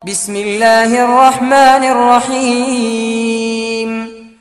بسم الله الرحمن الرحيم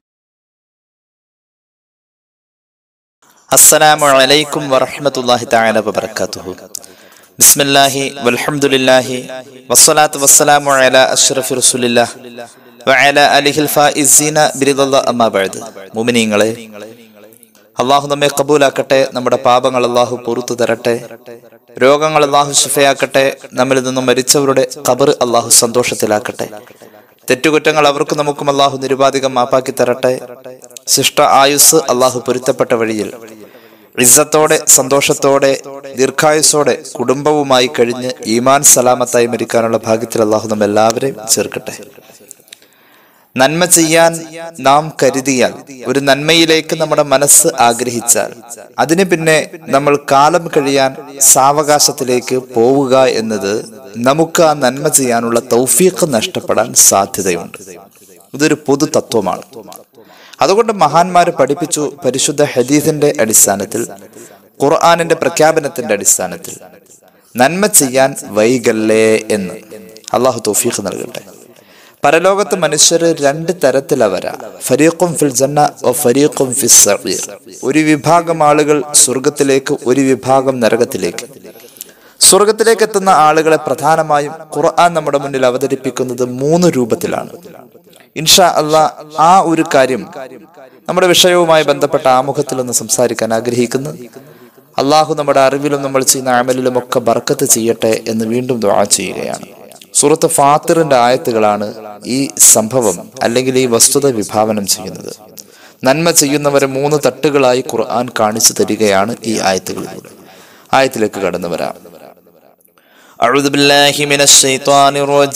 അസ്സലാമു അലൈക്കും വറഹ്മത്തുള്ളാഹി തആല വബറകാതുഹു ബിസ്മില്ലാഹി വൽഹംദുലില്ലാഹി വസ്സലാത്തു വസ്സലാമു അലാ അഷ്റഫി റസൂലില്ലാഹ് വഅല അലിഹിൽ ഫായിസീന ബിരിദല്ലാഹ് അമ്മാ ബഅദ് മുഅ്മിനീങ്ങളെ അള്ളാഹു നമ്മെ കബൂലാക്കട്ടെ നമ്മുടെ പാപങ്ങൾ അള്ളാഹു പുറത്തു തരട്ടെ രോഗങ്ങൾ അള്ളാഹു ശിഫയാക്കട്ടെ നമ്മിൽ നിന്നും മരിച്ചവരുടെ ഖബർ അള്ളാഹു സന്തോഷത്തിലാക്കട്ടെ തെറ്റുകുറ്റങ്ങൾ അവർക്കും നമുക്കും അള്ളാഹു നിരുപാധികം മാപ്പാക്കി തരട്ടെ ശിഷ്ട ആയുസ് അള്ളാഹു പൊരുത്തപ്പെട്ട വഴിയിൽ ഇസ്സത്തോടെ സന്തോഷത്തോടെ ദീർഘായുസോടെ കുടുംബവുമായി കഴിഞ്ഞ് ഈമാൻ സലാമത്തായി മരിക്കാനുള്ള ഭാഗ്യത്തിൽ അള്ളാഹു നമ്മ എല്ലാവരെയും ചേർക്കട്ടെ നന്മ ചെയ്യാൻ നാം കരുതിയാൽ ഒരു നന്മയിലേക്ക് നമ്മുടെ മനസ്സ് ആഗ്രഹിച്ചാൽ അതിന് പിന്നെ നമ്മൾ കാലം കഴിയാൻ സാവകാശത്തിലേക്ക് പോവുക എന്നത് നമുക്ക് ആ നന്മ ചെയ്യാനുള്ള തൗഫീഖ് നഷ്ടപ്പെടാൻ സാധ്യതയുണ്ട് ഇതൊരു പൊതു തത്വമാണ് അതുകൊണ്ട് മഹാന്മാര് പഠിപ്പിച്ചു പരിശുദ്ധ ഹദീസിന്റെ അടിസ്ഥാനത്തിൽ ഖുർആാനിന്റെ പ്രഖ്യാപനത്തിന്റെ അടിസ്ഥാനത്തിൽ നന്മ ചെയ്യാൻ വൈകല്ലേ എന്ന് അള്ളാഹു തൗഫീഖ് നൽകട്ടെ പരലോകത്ത് മനുഷ്യർ രണ്ട് തരത്തിലവരാ ഫരീഖും ഫിൽ ജന്ന ഒ ഫരീഖും ഫിസ് സഈർ ഒരു വിഭാഗം ആളുകൾ സ്വർഗത്തിലേക്ക് ഒരു വിഭാഗം നരകത്തിലേക്ക് സ്വർഗത്തിലേക്ക് എത്തുന്ന ആളുകളെ പ്രധാനമായും ഖുർആൻ നമ്മുടെ മുന്നിൽ അവതരിപ്പിക്കുന്നത് മൂന്ന് രൂപത്തിലാണ് ഇൻഷാ അള്ളാ ആ ഒരു കാര്യം നമ്മുടെ വിഷയവുമായി ബന്ധപ്പെട്ട ആമുഖത്തിൽ ഒന്ന് സംസാരിക്കാൻ ആഗ്രഹിക്കുന്നു അള്ളാഹു നമ്മുടെ അറിവിലും നമ്മൾ ചെയ്യുന്ന അമലിലും ഒക്കെ ബർക്കത്ത് ചെയ്യട്ടെ എന്ന് വീണ്ടും ദുആ ചെയ്യുകയാണ് സൂറത്ത് ഫാത്തിറിന്റെ ആയത്തുകളാണ് ഈ സംഭവം അല്ലെങ്കിൽ ഈ വസ്തുത വിഭാവനം ചെയ്യുന്നത് നന്മ ചെയ്യുന്നവരെ മൂന്ന് തട്ടുകളായി ഖുർആൻ കാണിച്ചു തരികയാണ് ഈ ആയത്തുകളിലൂടെ ആയത്തിലേക്ക് കടന്നു വരാം أعوذ بالله من الشيطان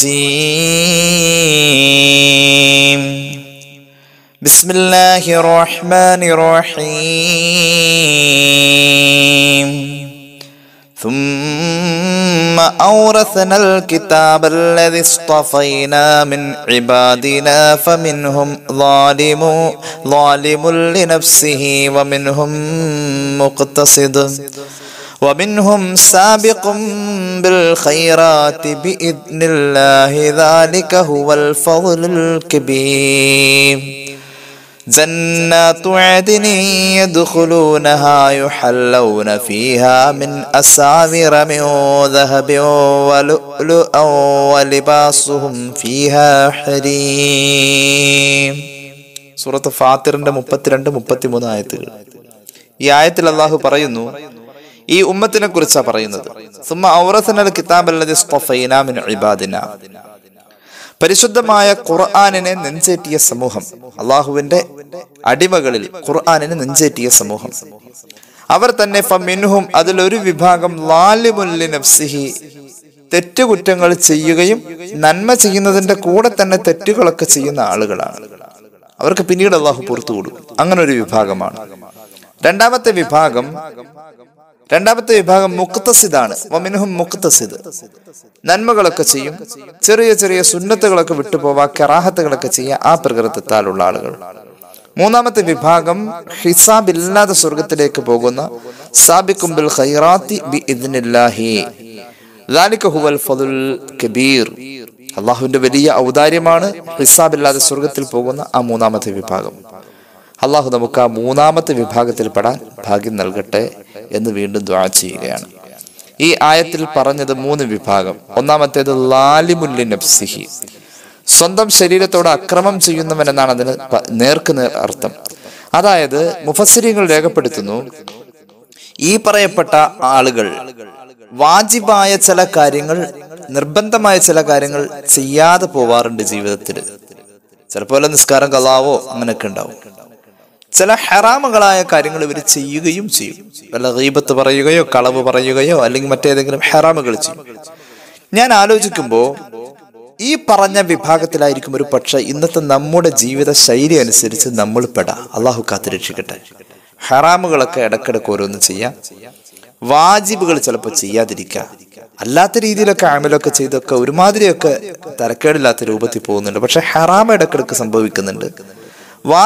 الرجيم بسم الله الرحمن الرحيم ثم أورثنا الكتاب الذي اصطفينا من عبادنا فمنهم ظالم ظالم لنفسه ومنهم مقتصد ومنهم سابق بالخيرات بإذن الله ذلك هو الفضل الكبير جنات عدن يدخلونها يحلون فيها من أساور من ذهب ولؤلؤا ولباسهم فيها حريم സൂറത്ത് ഫാത്തിറിന്റെ മുപ്പത്തിരണ്ട് മുപ്പത്തിമൂന്ന് ആയത്തുകൾ ഈ ആയത്തിൽ അള്ളാഹു പറയുന്നു ഈ ഉമ്മത്തിനെ കുറിച്ചാ പറയുന്നത് സുമ്മ ഔറസനൽ കിതാബല്ലതി സ്തഫൈനാ മിൻ ഇബാദിന പരിശുദ്ധമായ ഖുർആാനിനെ നെഞ്ചേറ്റിയ സമൂഹം അള്ളാഹുവിന്റെ അടിമകളിൽ ഖുർആാനിനെ നെഞ്ചേറ്റിയ സമൂഹം അവർ തന്നെ ഫമിൻഹും അതിലൊരു വിഭാഗം ലാലിമുല്ലി നഫ്സിഹി തെറ്റുകുറ്റങ്ങൾ ചെയ്യുകയും നന്മ ചെയ്യുന്നതിന്റെ കൂടെ തന്നെ തെറ്റുകളൊക്കെ ചെയ്യുന്ന ആളുകളാണ് അവർക്ക് പിന്നീട് അള്ളാഹു പുറത്തു കൊടുക്കും അങ്ങനെ ഒരു വിഭാഗമാണ് രണ്ടാമത്തെ വിഭാഗം രണ്ടാമത്തെ വിഭാഗം മുക്തസിദാണ് വമിനുഹും മുക്തസിദ് നന്മകളൊക്കെ ചെയ്യും ചെറിയ ചെറിയ സുന്നത്തുകളൊക്കെ വിട്ടുപോവാ കറാഹത്തുകളൊക്കെ ചെയ്യുക ആ പ്രകൃതത്താലുള്ള ആളുകൾ മൂന്നാമത്തെ വിഭാഗം ഹിസാബ് ഇല്ലാതെ സ്വർഗത്തിലേക്ക് പോകുന്ന സാബിക്കുംബിൽ ഖൈറാത്തി ബി ഇദ്നില്ലാഹി ذلك هو الفضل الكبير അള്ളാഹുവിന്റെ വലിയ ഔദാര്യമാണ് ഹിസാബില്ലാതെ സ്വർഗത്തിൽ പോകുന്ന ആ മൂന്നാമത്തെ വിഭാഗം അള്ളാഹു നമുക്ക് ആ മൂന്നാമത്തെ വിഭാഗത്തിൽ പെടാൻ ഭാഗ്യം നൽകട്ടെ എന്ന് വീണ്ടും ദ്വാ ചെയ്യുകയാണ് ഈ ആയത്തിൽ പറഞ്ഞത് മൂന്ന് വിഭാഗം ഒന്നാമത്തേത് ലാലിമുല്ലി നഫ്സിഹി സ്വന്തം ശരീരത്തോട് അക്രമം ചെയ്യുന്നവൻ എന്നാണ് അതിന് പ- നേർക്ക് നേർ അർത്ഥം അതായത് മുഫസ്സിരിങ്ങൾ രേഖപ്പെടുത്തുന്നു ഈ പറയപ്പെട്ട ആളുകൾ വാജിബായ ചില കാര്യങ്ങൾ നിർബന്ധമായ ചില കാര്യങ്ങൾ ചെയ്യാതെ പോവാറുണ്ട് ജീവിതത്തിൽ ചിലപ്പോൾ വല്ല നിസ്കാരം കലാവോ അങ്ങനെയൊക്കെ ഉണ്ടാവും ചില ഹറാമുകളായ കാര്യങ്ങൾ ഇവർ ചെയ്യുകയും ചെയ്യും വല്ല ഗീബത്ത് പറയുകയോ കളവ് പറയുകയോ അല്ലെങ്കിൽ മറ്റേതെങ്കിലും ഹറാമുകൾ ചെയ്യും ഞാൻ ആലോചിക്കുമ്പോൾ ഈ പറഞ്ഞ വിഭാഗത്തിലായിരിക്കും ഒരു പക്ഷെ ഇന്നത്തെ നമ്മുടെ ജീവിത ശൈലി അനുസരിച്ച് നമ്മൾ പെടാം അള്ളാഹു കാത്തുരക്ഷിക്കട്ടെ ഹറാമുകളൊക്കെ ഇടക്കിടക്ക് ഓരോന്ന് ചെയ്യാം വാജിബുകൾ ചിലപ്പോൾ ചെയ്യാതിരിക്കാം അല്ലാത്ത രീതിയിലൊക്കെ ആമലൊക്കെ ചെയ്തൊക്കെ ഒരുമാതിരിയൊക്കെ തരക്കേടില്ലാത്ത രൂപത്തിൽ പോകുന്നുണ്ട് പക്ഷെ ഹറാമ ഇടക്കിടക്ക് സംഭവിക്കുന്നുണ്ട്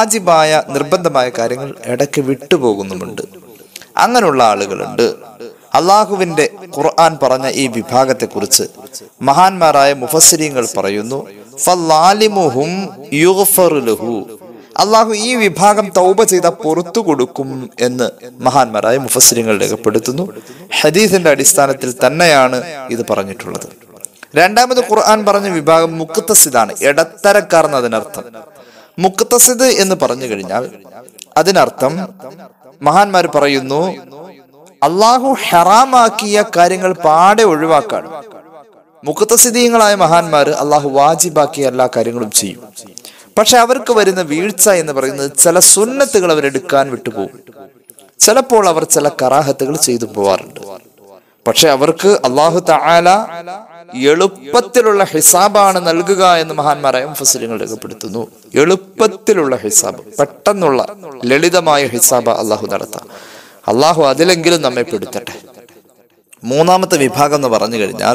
വാജിബായ നിർബന്ധമായ കാര്യങ്ങൾ ഇടയ്ക്ക് വിട്ടുപോകുന്നുമുണ്ട് അങ്ങനെയുള്ള ആളുകളുണ്ട് അള്ളാഹുവിന്റെ ഖുർആൻ പറഞ്ഞ ഈ വിഭാഗത്തെക്കുറിച്ച് മഹാന്മാരായ മുഫസ്സിരിങ്ങൾ പറയുന്നു ഫല്ലാലിമുഹും യുഗ്ഫറു ലഹു. അള്ളാഹു ഈ വിഭാഗം തൗബ ചെയ്ത പുറത്തു കൊടുക്കും എന്ന് മഹാന്മാരായ മുഫസ്സിരിങ്ങൾ രേഖപ്പെടുത്തുന്നു ഹദീസിന്റെ അടിസ്ഥാനത്തിൽ തന്നെയാണ് ഇത് പറഞ്ഞിട്ടുള്ളത് രണ്ടാമത് ഖുർആൻ പറഞ്ഞ വിഭാഗം മുക്തസിദാണ് ഇടത്തരക്കാർ എന്നതിനർത്ഥം മുക്തസിദ് എന്ന് പറഞ്ഞു കഴിഞ്ഞാൽ അതിനർത്ഥം മഹാന്മാർ പറയുന്നു അള്ളാഹു ഹറാമാക്കിയ കാര്യങ്ങൾ പാടെ ഒഴിവാക്കാണ് മുക്തസിദ്ധീയങ്ങളായ മഹാന്മാർ അള്ളാഹു വാജിബാക്കിയ എല്ലാ കാര്യങ്ങളും ചെയ്യും പക്ഷെ അവർക്ക് വരുന്ന വീഴ്ച എന്ന് പറയുന്നത് ചില സുന്നത്തുകൾ അവരെടുക്കാൻ വിട്ടുപോകും ചിലപ്പോൾ അവർ ചില കറാഹത്തുകൾ ചെയ്തു പോവാറുണ്ട് പക്ഷെ അവർക്ക് അള്ളാഹു തആല എളുപ്പത്തിലുള്ള ഹിസാബാണ് നൽകുക എന്ന് മഹാന്മാരായ മുഫസിലുകൾ രേഖപ്പെടുത്തുന്നു എളുപ്പത്തിലുള്ള ഹിസാബ് പെട്ടെന്നുള്ള ലളിതമായ ഹിസാബ് അള്ളാഹു നടത്താം അള്ളാഹു അതിലെങ്കിലും നമ്മെ പെടുത്തട്ടെ മൂന്നാമത്തെ വിഭാഗം എന്ന് പറഞ്ഞു കഴിഞ്ഞാൽ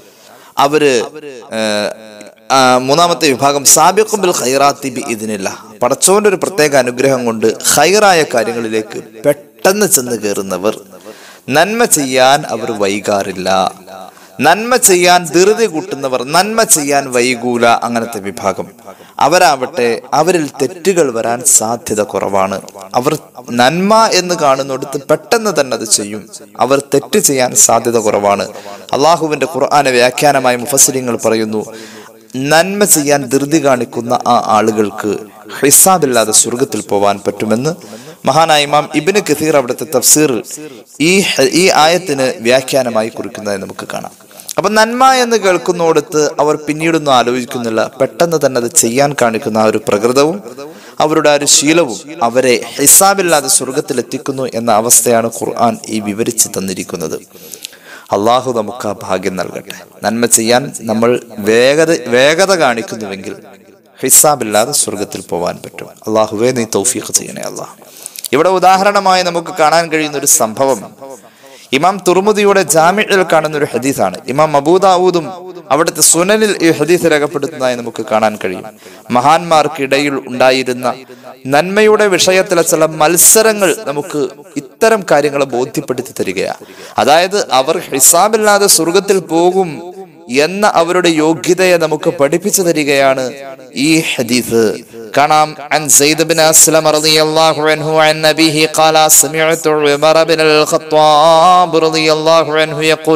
അവര് ഏഹ്, ആ, മൂന്നാമത്തെ വിഭാഗം സാബിഖും ബിൽ ഖൈറാത്തി ബി ഇതിനില്ല പടച്ചോന്റെ ഒരു പ്രത്യേക അനുഗ്രഹം കൊണ്ട് ഹൈറായ കാര്യങ്ങളിലേക്ക് പെട്ടെന്ന് ചെന്ന് കയറുന്നവർ നന്മ ചെയ്യാൻ അവർ വൈകാറില്ല നന്മ ചെയ്യാൻ ധൃതി കൂട്ടുന്നവർ നന്മ ചെയ്യാൻ വൈകൂല അങ്ങനത്തെ വിഭാഗം അവരാവട്ടെ അവരിൽ തെറ്റുകൾ വരാൻ സാധ്യത കുറവാണ് അവർ നന്മ എന്ന് കാണുന്നിടത്ത് പെട്ടെന്ന് തന്നെ അത് ചെയ്യും അവർ തെറ്റ് ചെയ്യാൻ സാധ്യത കുറവാണ് അള്ളാഹുവിന്റെ ഖുർആാന വ്യാഖ്യാനമായി മുഫസിലിങ്ങൾ പറയുന്നു നന്മ ചെയ്യാൻ ധൃതി കാണിക്കുന്ന ആ ആളുകൾക്ക് ഹിസാബില്ലാതെ സ്വർഗത്തിൽ പോവാൻ പറ്റുമെന്ന് മഹാനായ ഇമാം ഇബിന് കഥീർ അവിടുത്തെ തഫ്സീറിൽ ഈ ഹ- ഈ ആയത്തിന് വ്യാഖ്യാനമായി കുറിക്കുന്നതായി നമുക്ക് കാണാം അപ്പൊ നന്മ എന്ന് കേൾക്കുന്നിടത്ത് അവർ പിന്നീടൊന്നും ആലോചിക്കുന്നില്ല പെട്ടെന്ന് തന്നെ അത് ചെയ്യാൻ കാണിക്കുന്ന ആ ഒരു പ്രകൃതവും അവരുടെ ആ ഒരു ശീലവും അവരെ ഹിസാബില്ലാതെ സ്വർഗത്തിൽ എത്തിക്കുന്നു എന്ന അവസ്ഥയാണ് ഖുർആൻ ഈ വിവരിച്ചു തന്നിരിക്കുന്നത് അള്ളാഹു നമുക്ക് ആ ഭാഗ്യം നൽകട്ടെ നന്മ ചെയ്യാൻ നമ്മൾ വേഗത വേഗത കാണിക്കുന്നുവെങ്കിൽ ഹിസാബില്ലാതെ സ്വർഗത്തിൽ പോവാൻ പറ്റും അള്ളാഹുവേ നീ തൗഫീഖ് ചെയ്യണേ അള്ളാഹ് ഇവിടെ ഉദാഹരണമായി നമുക്ക് കാണാൻ കഴിയുന്ന ഒരു സംഭവം ഇമാം തുർമുദിയുടെ ജാമ്യയിൽ കാണുന്ന ഒരു ഹദീസാണ് ഇമാം അബൂദാവൂദും അവിടുത്തെ സുനനിൽ ഈ ഹദീസ് രേഖപ്പെടുത്തുന്നതായി നമുക്ക് കാണാൻ കഴിയും മഹാന്മാർക്കിടയിൽ ഉണ്ടായിരുന്ന നന്മയുടെ വിഷയത്തിലെ ചില മത്സരങ്ങൾ നമുക്ക് ഇത്തരം കാര്യങ്ങളെ ബോധ്യപ്പെടുത്തി തരികയാണ് അതായത് അവർ ഹിസാബില്ലാതെ സ്വർഗത്തിൽ പോകും എന്ന അവരുടെ യോഗ്യതയെ നമുക്ക് പഠിപ്പിച്ചു തരികയാണ് ഈ ഹദീസ് കാണാം عن زيد بن أسلم رضي الله عنه عن أبيه قال سمعت عمر بن الخطاب رضي الله عنه يقول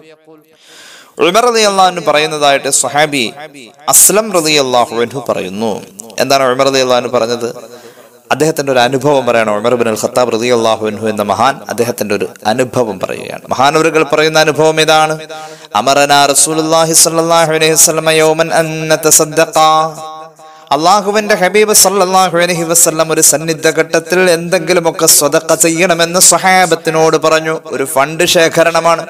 ഉമർ റതി അള്ളാഹു പറയുന്നതായിട്ട് സ്വഹാബി അസ്ലം റതി അള്ളാഹു അൻഹു പറയുന്നു എന്താണ് ഉമർ റതി അള്ളാഹു പറഞ്ഞത് അദ്ദേഹത്തിന്റെ ഒരു അനുഭവം പറയണം ഉമർ ബിൻ അൽ ഖത്താബ് റതി അള്ളാഹു അൻഹു എന്ന മഹാൻ അദ്ദേഹത്തിന്റെ ഒരു അനുഭവം പറയുകയാണ് മഹാനവരുകൾ പറയുന്ന അനുഭവം ഇതാണ് അമറന റസൂലുള്ളാഹി സ്വല്ലല്ലാഹു അലൈഹി വസല്ലമ യൗമൻ അൻ നതസദ്ദഖ അള്ളാഹുവിന്റെ ഹബീബ് സല്ലല്ലാഹു അലൈഹി വസല്ലം ഒരു സന്നിദ്ധ ഘട്ടത്തിൽ എന്തെങ്കിലുമൊക്കെ സ്വതക്ക ചെയ്യണമെന്ന് സ്വഹാബത്തിനോട് പറഞ്ഞു ഒരു ഫണ്ട് ശേഖരണമാണ്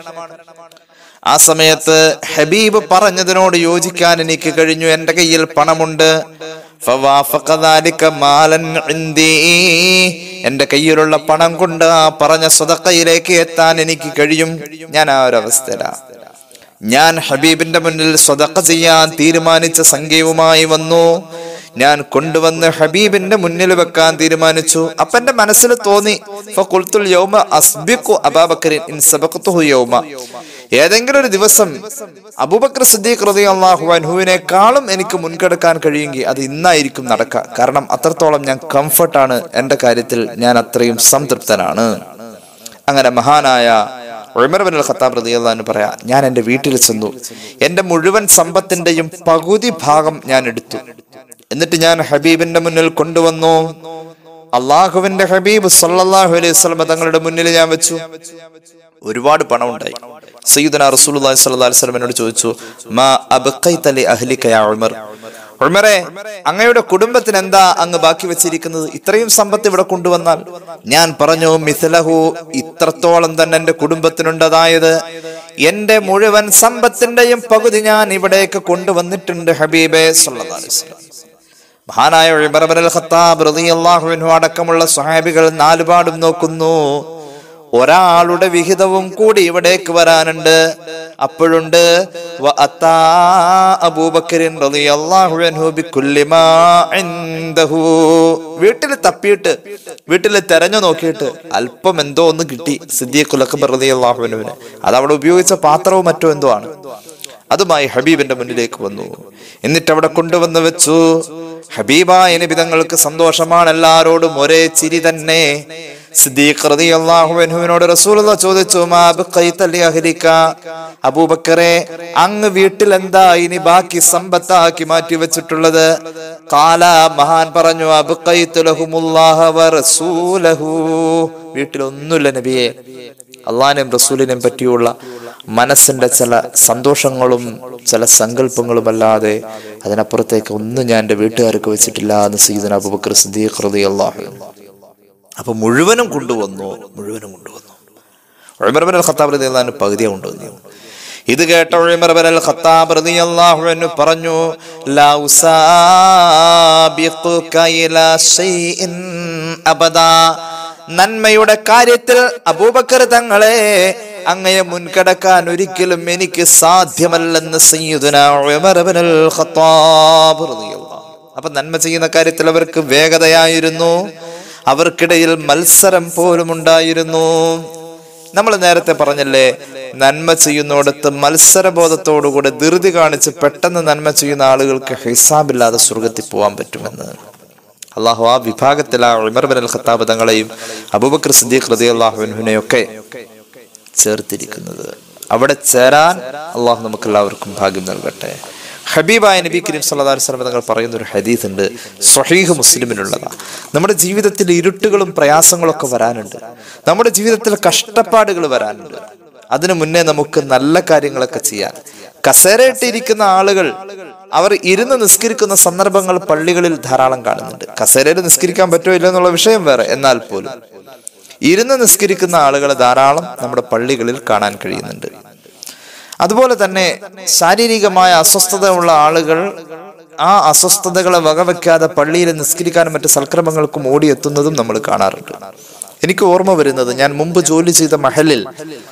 ആ സമയത്ത് ഹബീബ് പറഞ്ഞതിനോട് യോജിക്കാൻ എനിക്ക് കഴിഞ്ഞു എന്റെ കയ്യിൽ പണമുണ്ട് ഫവാഫഖ ذلك മാലൻ ഇൻദീ. എന്റെ കയ്യിലുള്ള പണം കൊണ്ട് ആ പറഞ്ഞ സ്വതക്കയിലേക്ക് എത്താൻ എനിക്ക് കഴിയും ഞാൻ ആ ഒരു അവസ്ഥയിലാണ് ഞാൻ ഹബീബിന്റെ മുന്നിൽ സ്വതക്ക ചെയ്യാൻ തീരുമാനിച്ച സംഖ്യയുമായി വന്നു ഞാൻ കൊണ്ടുവന്ന് ഹബീബിന്റെ മുന്നിൽ വെക്കാൻ തീരുമാനിച്ചു അപ്പൊ എന്റെ മനസ്സിൽ തോന്നി ഫഖുൽത്തുൽ യൗമ അസ്ബിഖു അബാബക്കറിൻ ഇൻ സബഖതുഹു യൗമ ഏതെങ്കിലും ഒരു ദിവസം അബൂബക്കർ സിദ്ദീഖ് റളിയല്ലാഹു അൻഹുവിനേക്കാളും എനിക്ക് മുൻകടക്കാൻ കഴിയുമെങ്കിൽ അത് ഇന്നായിരിക്കും നടക്കുക കാരണം അത്രത്തോളം ഞാൻ കംഫർട്ടാണ് എന്റെ കാര്യത്തിൽ ഞാൻ അത്രയും സംതൃപ്തനാണ് അങ്ങനെ മഹാനായ ഉമർ ബിൻ അൽ ഖത്താബ് റളിയല്ലാഹു പറയാ ഞാൻ എൻ്റെ വീട്ടിൽ ചെന്നു എൻ്റെ മുഴുവൻ സമ്പത്തിന്റെയും പകുതി ഭാഗം ഞാൻ എടുത്തു എന്നിട്ട് ഞാൻ ഹബീബിന്റെ മുന്നിൽ കൊണ്ടുവന്നു അള്ളാഹുവിന്റെ ഹബീബ് സല്ലല്ലാഹു അലൈഹി വസല്ലം തങ്ങളുടെ മുന്നിൽ ഞാൻ വെച്ചു ഒരുപാട് പണം ഉണ്ടായി സയ്യിദന റസൂലുള്ളാഹി സ്വല്ലല്ലാഹു അലൈഹി വസല്ലം എന്നോട് ചോദിച്ചു മാ അബ്ഖൈത ലി അഹ്ലിക യാ ഉമർ ഉമറെ അങ്ങയുടെ കുടുംബത്തിന് എന്താ അങ്ങ് ബാക്കി വെച്ചിരിക്കുന്നത് ഇത്രയും സമ്പത്ത് ഇവിടെ കൊണ്ടുവന്നാൽ ഞാൻ പറഞ്ഞു മിഥലഹു ഇത്രത്തോളം തന്നെ എന്റെ കുടുംബത്തിനുണ്ട് അതായത് എന്റെ മുഴുവൻ സമ്പത്തിന്റെയും പകുതി ഞാൻ ഇവിടേക്ക് കൊണ്ടുവന്നിട്ടുണ്ട് ഹബീബെ സല്ലല്ലാഹു അലൈഹി വസല്ലം മഹാനായ ഉമർ ഇബ്നുൽ ഖത്താബ് റളിയല്ലാഹു അൻഹു അടക്കമുള്ള സ്വഹാബികൾ നാലുപാടും നോക്കുന്നു ഒരാളുടെ വിഹിതവും കൂടി ഇവിടേക്ക് വരാനുണ്ട് അപ്പോഴുണ്ട് വ അത്താ അബൂബക്കറിൻ റളിയല്ലാഹു അൻഹു ബികുല്ലി മാ ഇൻദഹു. വീട്ടിൽ തപ്പിയിട്ട് വീട്ടിൽ തെരഞ്ഞു നോക്കിയിട്ട് അല്പം എന്തോ ഒന്ന് കിട്ടി സിദ്ദീഖുൽ അക്ബർ റളിയല്ലാഹു അൻഹുവിന് അത് അവിടെ ഉപയോഗിച്ച പാത്രവും മറ്റോ എന്തോ ആണ് അതുമായി ഹബീബിന്റെ മുന്നിലേക്ക് വന്നു എന്നിട്ട് അവിടെ കൊണ്ടുവന്ന് വെച്ചു ഹബീബായ നബിതങ്ങൾക്ക് സന്തോഷമാണ് എല്ലാരോടും ഒരേ ചിരി തന്നെ സിദ്ദീഖ് റളിയല്ലാഹു അൻഹുവിനോട് റസൂലുള്ള ചോദിച്ചു മാ ബഖൈത ലി അഹ്ലിക അബൂബക്കറെ അങ്ങ് വീട്ടിൽ എന്താ ഇനി ബാക്കി സമ്പത്താക്കി മാറ്റി വെച്ചിട്ടുള്ളത് കാല മഹാൻ പറഞ്ഞു അബ്ഖൈതു ലഹുമുല്ലാഹ വ റസൂലഹു വീട്ടിലൊന്നുമില്ല നബിയെ അള്ളാഹിനെയും റസൂലിനെയും പറ്റിയുള്ള മനസ്സിന്റെ ചില സന്തോഷങ്ങളും ചില സങ്കല്പങ്ങളും അല്ലാതെ അതിനപ്പുറത്തേക്ക് ഒന്നും ഞാൻ എൻ്റെ വീട്ടുകാർക്ക് വെച്ചിട്ടില്ല എന്ന് സീദൻ അബുബക്കർ സിദ്ദീഖ് റളിയല്ലാഹു അൻഹു അപ്പൊ മുഴുവനും കൊണ്ടുവന്നു മുഴുവനും കൊണ്ടുവന്നു ഉമർ ബിൻ അൽ ഖത്താബ് റളിയല്ലാഹു അൻഹു പകുതിയെ കൊണ്ടുവന്നു ഇത് കേട്ട ഉമർ ബിൻ അൽ ഖത്താബ് റളിയല്ലാഹു അൻഹു പറഞ്ഞു ലാ ഉസാബിഖുക ഇലാ ശൈഇൻ അബദാ നന്മയുടെ കാര്യത്തിൽ അബൂബക്കർ തങ്ങളെ അങ്ങയെ മുൻകടക്കാൻ ഒരിക്കലും എനിക്ക് സാധ്യമല്ലെന്ന് സയ്യിദുന ഉമർ ബിൻ അൽ ഖത്താബ് റളിയല്ലാഹു അപ്പൊ നന്മ ചെയ്യുന്ന കാര്യത്തിൽ അവർക്ക് വേഗതയായിരുന്നു അവർക്കിടയിൽ മത്സരം പോലും ഉണ്ടായിരുന്നു നമ്മൾ നേരത്തെ പറഞ്ഞല്ലേ നന്മ ചെയ്യുന്നിടത്ത് മത്സരബോധത്തോടുകൂടെ ധൃതി കാണിച്ച് പെട്ടെന്ന് നന്മ ചെയ്യുന്ന ആളുകൾക്ക് ഹിസാബില്ലാതെ സ്വർഗത്തിൽ പോകാൻ പറ്റുമെന്ന് അള്ളാഹു ആ വിഭാഗത്തിൽ ആ ഉമർ ബിൻ അൽ ഖത്താബ് തങ്ങളെയും അബൂബക്കർ സിദ്ദീഖ് റതി അള്ളാഹുവിനെയൊക്കെ ചേർത്തിരിക്കുന്നത് അവിടെ ചേരാൻ അള്ളാഹു നമുക്ക് എല്ലാവർക്കും ഭാഗ്യം നൽകട്ടെ ഹബീബായ നബി കരീം സല്ലല്ലാഹു അലൈഹി വസല്ലം തങ്ങൾ പറയുന്ന ഒരു ഹദീസ് ഉണ്ട് സ്വഹീഹ് മുസ്ലിമിനുള്ളതാ നമ്മുടെ ജീവിതത്തിൽ ഇരുട്ടുകളും പ്രയാസങ്ങളൊക്കെ വരാനുണ്ട് നമ്മുടെ ജീവിതത്തിൽ കഷ്ടപ്പാടുകൾ വരാനുണ്ട് അതിനു മുന്നേ നമുക്ക് നല്ല കാര്യങ്ങളൊക്കെ ചെയ്യാൻ കസേരയിട്ടിരിക്കുന്ന ആളുകൾ അവർ ഇരുന്ന് നിസ്കരിക്കുന്ന സന്ദർഭങ്ങൾ പള്ളികളിൽ ധാരാളം കാണുന്നുണ്ട് കസേരയിൽ നിസ്കരിക്കാൻ പറ്റുമോ ഇല്ല എന്നുള്ള വിഷയം വേറെ എന്നാൽ പോലും ഇരുന്ന് നിസ്കരിക്കുന്ന ആളുകളെ ധാരാളം നമ്മുടെ പള്ളികളിൽ കാണാൻ കഴിയുന്നുണ്ട് അതുപോലെ തന്നെ ശാരീരികമായ അസ്വസ്ഥതയുള്ള ആളുകൾ ആ അസ്വസ്ഥതകളെ വകവെക്കാതെ പള്ളിയിൽ നിസ്കരിക്കാനും മറ്റ് സൽക്രമങ്ങൾക്കും ഓടിയെത്തുന്നതും നമ്മൾ കാണാറുണ്ട് എനിക്ക് ഓർമ്മ വരുന്നത് ഞാൻ മുമ്പ് ജോലി ചെയ്ത മഹലിൽ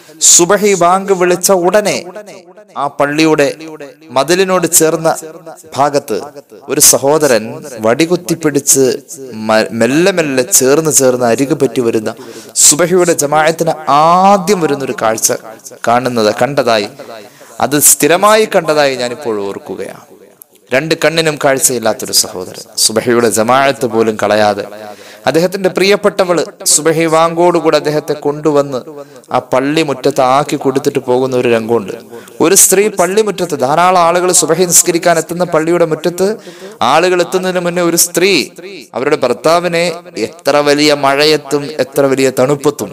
സുബഹി ബാങ്ക് വിളിച്ച ഉടനെ ആ പള്ളിയുടെ മതിലിനോട് ചേർന്ന ഭാഗത്ത് ഒരു സഹോദരൻ വടികുത്തി പിടിച്ച് മ- മെല്ലെ മെല്ലെ ചേർന്ന് ചേർന്ന് അരികു പറ്റി വരുന്ന സുബഹിയുടെ ജമാഅത്തിന് ആദ്യം വരുന്ന ഒരു കാഴ്ച കാണുന്നത് കണ്ടതായി അത് സ്ഥിരമായി കണ്ടതായി ഞാനിപ്പോൾ ഓർക്കുകയാണ് രണ്ട് കണ്ണിനും കാഴ്ചയില്ലാത്തൊരു സഹോദരൻ സുബഹിയുടെ ജമാഅത്ത് പോലും കളയാതെ അദ്ദേഹത്തിന്റെ പ്രിയപ്പെട്ടവള് സുബഹി വാങ്കോടുകൂടെ അദ്ദേഹത്തെ കൊണ്ടുവന്ന് ആ പള്ളി മുറ്റത്ത് ആക്കി കൊടുത്തിട്ട് പോകുന്ന ഒരു രംഗമുണ്ട് ഒരു സ്ത്രീ പള്ളി മുറ്റത്ത് ധാരാളം ആളുകൾ സുബഹി നിസ്കരിക്കാൻ എത്തുന്ന പള്ളിയുടെ മുറ്റത്ത് ആളുകൾ എത്തുന്നതിന് മുന്നേ ഒരു സ്ത്രീ അവരുടെ ഭർത്താവിനെ എത്ര വലിയ മഴയത്തും എത്ര വലിയ തണുപ്പത്തും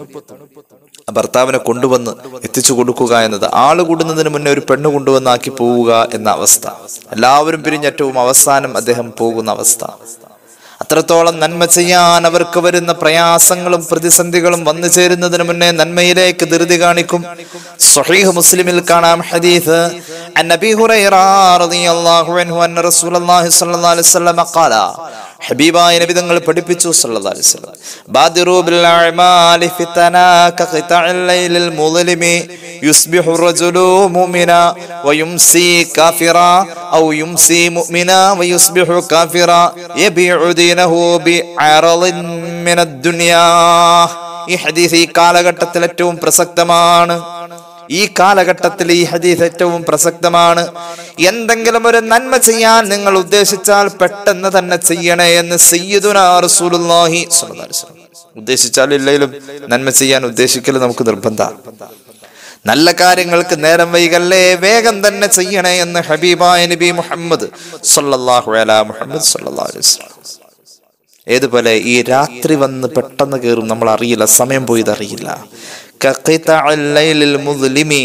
ആ ഭർത്താവിനെ കൊണ്ടുവന്ന് എത്തിച്ചു കൊടുക്കുക എന്നത് ആള് കൂടുന്നതിന് മുന്നേ ഒരു പെണ്ണ് കൊണ്ടുവന്ന് ആക്കി പോവുക എന്ന അവസ്ഥ എല്ലാവരും പിരിഞ്ഞറ്റവും അവസാനം അദ്ദേഹം പോകുന്ന അവസ്ഥ അത്രത്തോളം നന്മ ചെയ്യാൻ അവർക്ക് വരുന്ന പ്രയാസങ്ങളും പ്രതിസന്ധികളും വന്നു ചേരുന്നതിന് മുന്നേ നന്മയിലേക്ക് ധൃതി കാണിക്കും സ്വഹീഹ് മുസ്ലിമിൽ കാണാം ഹദീസ് عن ابي هريره رضي الله عنه ان رسول الله صلى الله عليه وسلم قال ഹബീബായ നബി തങ്ങൾ പഠിപ്പിച്ചു സല്ലല്ലാഹു അലൈഹി വസല്ലം ബാദിറു ബിൽ അഅമാലി ഫിതനാ കഖിതഅൽ ലൈലിൽ മുളിമി യുസ്ബിഹു റജുലു മുഅ്മിന വയുംസി കാഫിറ ഔ യുംസി മുഅ്മിന വയുസ്ബിഹു കാഫിറ യബിഉ ദീനഹു ബിഅറളിൻ മിനദ് ദുനിയാ ഈ ഹദീസ് ഈ കാലഘട്ടത്തിൽ ഏറ്റവും പ്രസക്തമാണ് ഈ കാലഘട്ടത്തിൽ ഈ ഹദീസ് ഏറ്റവും പ്രസക്തമാണ് എന്തെങ്കിലും ഒരു നന്മ ചെയ്യാൻ നിങ്ങൾ ഉദ്ദേശിച്ചാൽ പെട്ടെന്ന് തന്നെ ചെയ്യണേ എന്ന് സയ്യിദുനാ റസൂലുള്ളാഹി സ്വല്ലല്ലാഹു അലൈഹി വസല്ലം ഉദ്ദേശിച്ചാൽ ഇല്ലെങ്കിലും നന്മ ചെയ്യാൻ ഉദ്ദേശിക്കൽ നമുക്ക് നിർബന്ധമാണ് നല്ല കാര്യങ്ങൾക്ക് നേരം വൈകല്ലേ വേഗം തന്നെ ചെയ്യണേ എന്ന് ഹബീബായ നബി മുഹമ്മദ് സല്ലല്ലാഹു അലാ മുഹമ്മദ് സല്ലല്ലാഹു അലൈഹി വസല്ലം ഏതുപോലെ ഈ രാത്രി വന്ന് പെട്ടെന്ന് കയറും നമ്മൾ അറിയില്ല സമയം പോയത് അറിയില്ല കഖിതഅൽ ലൈലിൽ മുദ്ലിമി.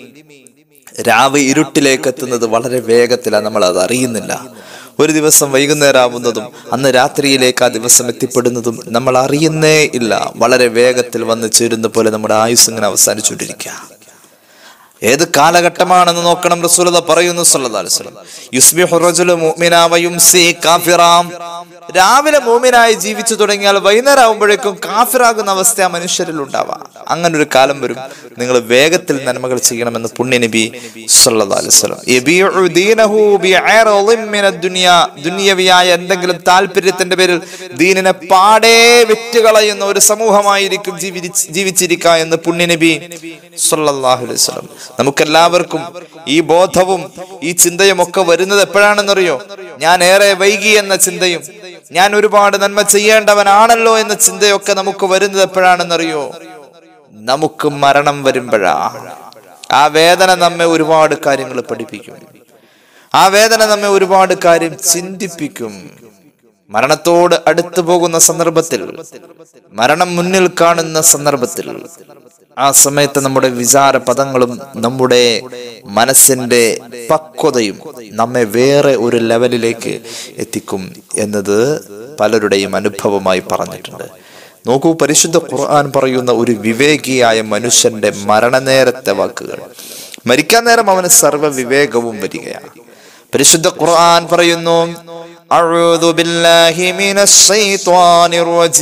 രാവ് ഇരുട്ടിലേക്ക് എത്തുന്നത് വളരെ വേഗത്തിലാണ് നമ്മൾ അത് അറിയുന്നില്ല ഒരു ദിവസം വൈകുന്നേരമാവുന്നതും അന്ന് രാത്രിയിലേക്ക് ആ ദിവസം എത്തിപ്പെടുന്നതും നമ്മൾ അറിയുന്നേ ഇല്ല വളരെ വേഗത്തിൽ വന്ന് ചേരുന്ന പോലെ നമ്മുടെ ആയുസ് ഇങ്ങനെ അവസാനിച്ചുകൊണ്ടിരിക്കുക ഏത് കാലഘട്ടമാണെന്ന് നോക്കണം റസൂലത പറയുന്നു സല്ലല്ലാഹു അലൈഹി വസല്ലം യുസ്ബിഹു റജുലു മുഅ്മിനാ വയുംസി കാഫിറാം രാവിലെ മൂമിനായി ജീവിച്ചു തുടങ്ങിയാൽ വൈകുന്നേരം ആകുമ്പോഴേക്കും കാഫിറാകുന്ന അവസ്ഥ ആ മനുഷ്യരിൽ ഉണ്ടാവാം അങ്ങനെ ഒരു കാലം വരും നിങ്ങൾ വേഗത്തിൽ നന്മകൾ ചെയ്യണമെന്ന് പുണ്യ നബി സല്ലല്ലാഹു അലൈഹി വസല്ലം യബീഉ ദീനഹു ബിഅറളിൻ മിനദ് ദുനിയ ദുനിയവിയായ എന്തെങ്കിലും താല്പര്യത്തിന്റെ പേരിൽ ദീനിനെ പാടേ വിറ്റുകളയുന്ന ഒരു സമൂഹമായിരിക്കും ജീവിച്ച് ജീവിച്ചിരിക്കുക എന്ന് പുണ്യ നബി സല്ലല്ലാഹു അലൈഹി വസല്ലം നമുക്കെല്ലാവർക്കും ഈ ബോധവും ഈ ചിന്തയും ഒക്കെ വരുന്നത് എപ്പോഴാണെന്നറിയോ ഞാൻ ഏറെ വൈകി എന്ന ചിന്തയും ഞാൻ ഒരുപാട് നന്മ ചെയ്യേണ്ടവനാണല്ലോ എന്ന ചിന്തയൊക്കെ നമുക്ക് വരുന്നത് എപ്പോഴാണെന്നറിയോ നമുക്ക് മരണം വരുമ്പോഴാ ആ വേദന നമ്മെ ഒരുപാട് കാര്യങ്ങൾ പഠിപ്പിക്കും ആ വേദന നമ്മെ ഒരുപാട് കാര്യം ചിന്തിപ്പിക്കും മരണത്തോട് അടുത്തു പോകുന്ന സന്ദർഭത്തിൽ മരണം മുന്നിൽ കാണുന്ന സന്ദർഭത്തിൽ ആ സമയത്ത് നമ്മുടെ വിചാര പദങ്ങളും നമ്മുടെ മനസ്സിന്റെ പക്വതയും നമ്മെ വേറെ ഒരു ലെവലിലേക്ക് എത്തിക്കും എന്നത് പലരുടെയും അനുഭവമായി പറഞ്ഞിട്ടുണ്ട് നോക്കൂ പരിശുദ്ധ ഖുർആൻ പറയുന്ന ഒരു വിവേകിയായ മനുഷ്യന്റെ മരണനേരത്തെ വാക്കുകൾ മരിക്കാൻ നേരം അവന് സർവ്വ വിവേകവും വരികയാണ് പരിശുദ്ധ ഖുർആൻ പറയുന്നു أعوذ بالله من الشيطان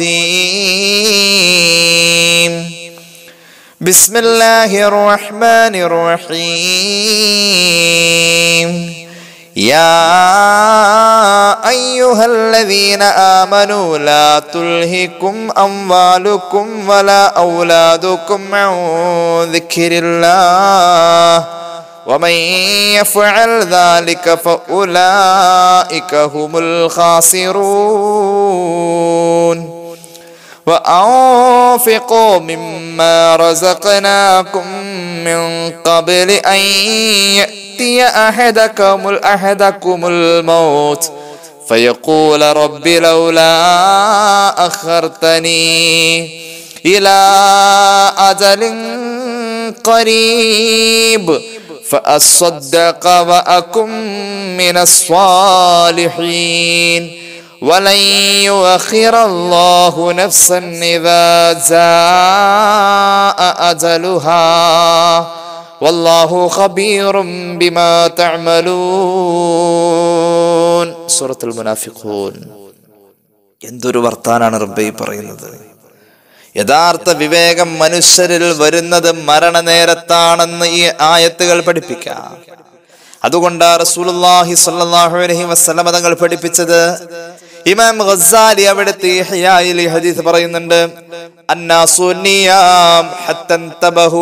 الرجيم بسم الله الرحمن الرحيم يا أيها الذين آمنوا لا تلهكم أموالكم ولا أولادكم عن ذكر الله ومن يفعل ذلك فأولئك هم الخاسرون وأنفقوا مما رزقناكم من قبل أن يأتي أحدكم أحدكم الموت فيقول رب لولا أخرتني إلى أجل قريب فأصدق وأكن من الصالحين ولن يؤخر الله نفسا إذا جاء أجلها والله خبير بما تعملون سورة المنافقون എന്തൊരു വർത്താനാണ് റബ്ബെ ഈ പറയുന്നത് യഥാർത്ഥ വിവേകം മനുഷ്യരിൽ വരുന്നത് മരണനേരത്താണെന്ന് ഈ ആയത്തുകൾ പഠിപ്പിക്കാം അതുകൊണ്ട് റസൂലുള്ളാഹി സ്വല്ലല്ലാഹു അലൈഹി വസല്ലമ തങ്ങൾ പഠിപ്പിച്ചത് ഇമാം ഗസാലി അവിടുത്തെ ഇഹ്യായിൽ ഈ ഹദീസ് പറയുന്നുണ്ട് അന്നാസു നിയാം ഹത്തൻ തബഹു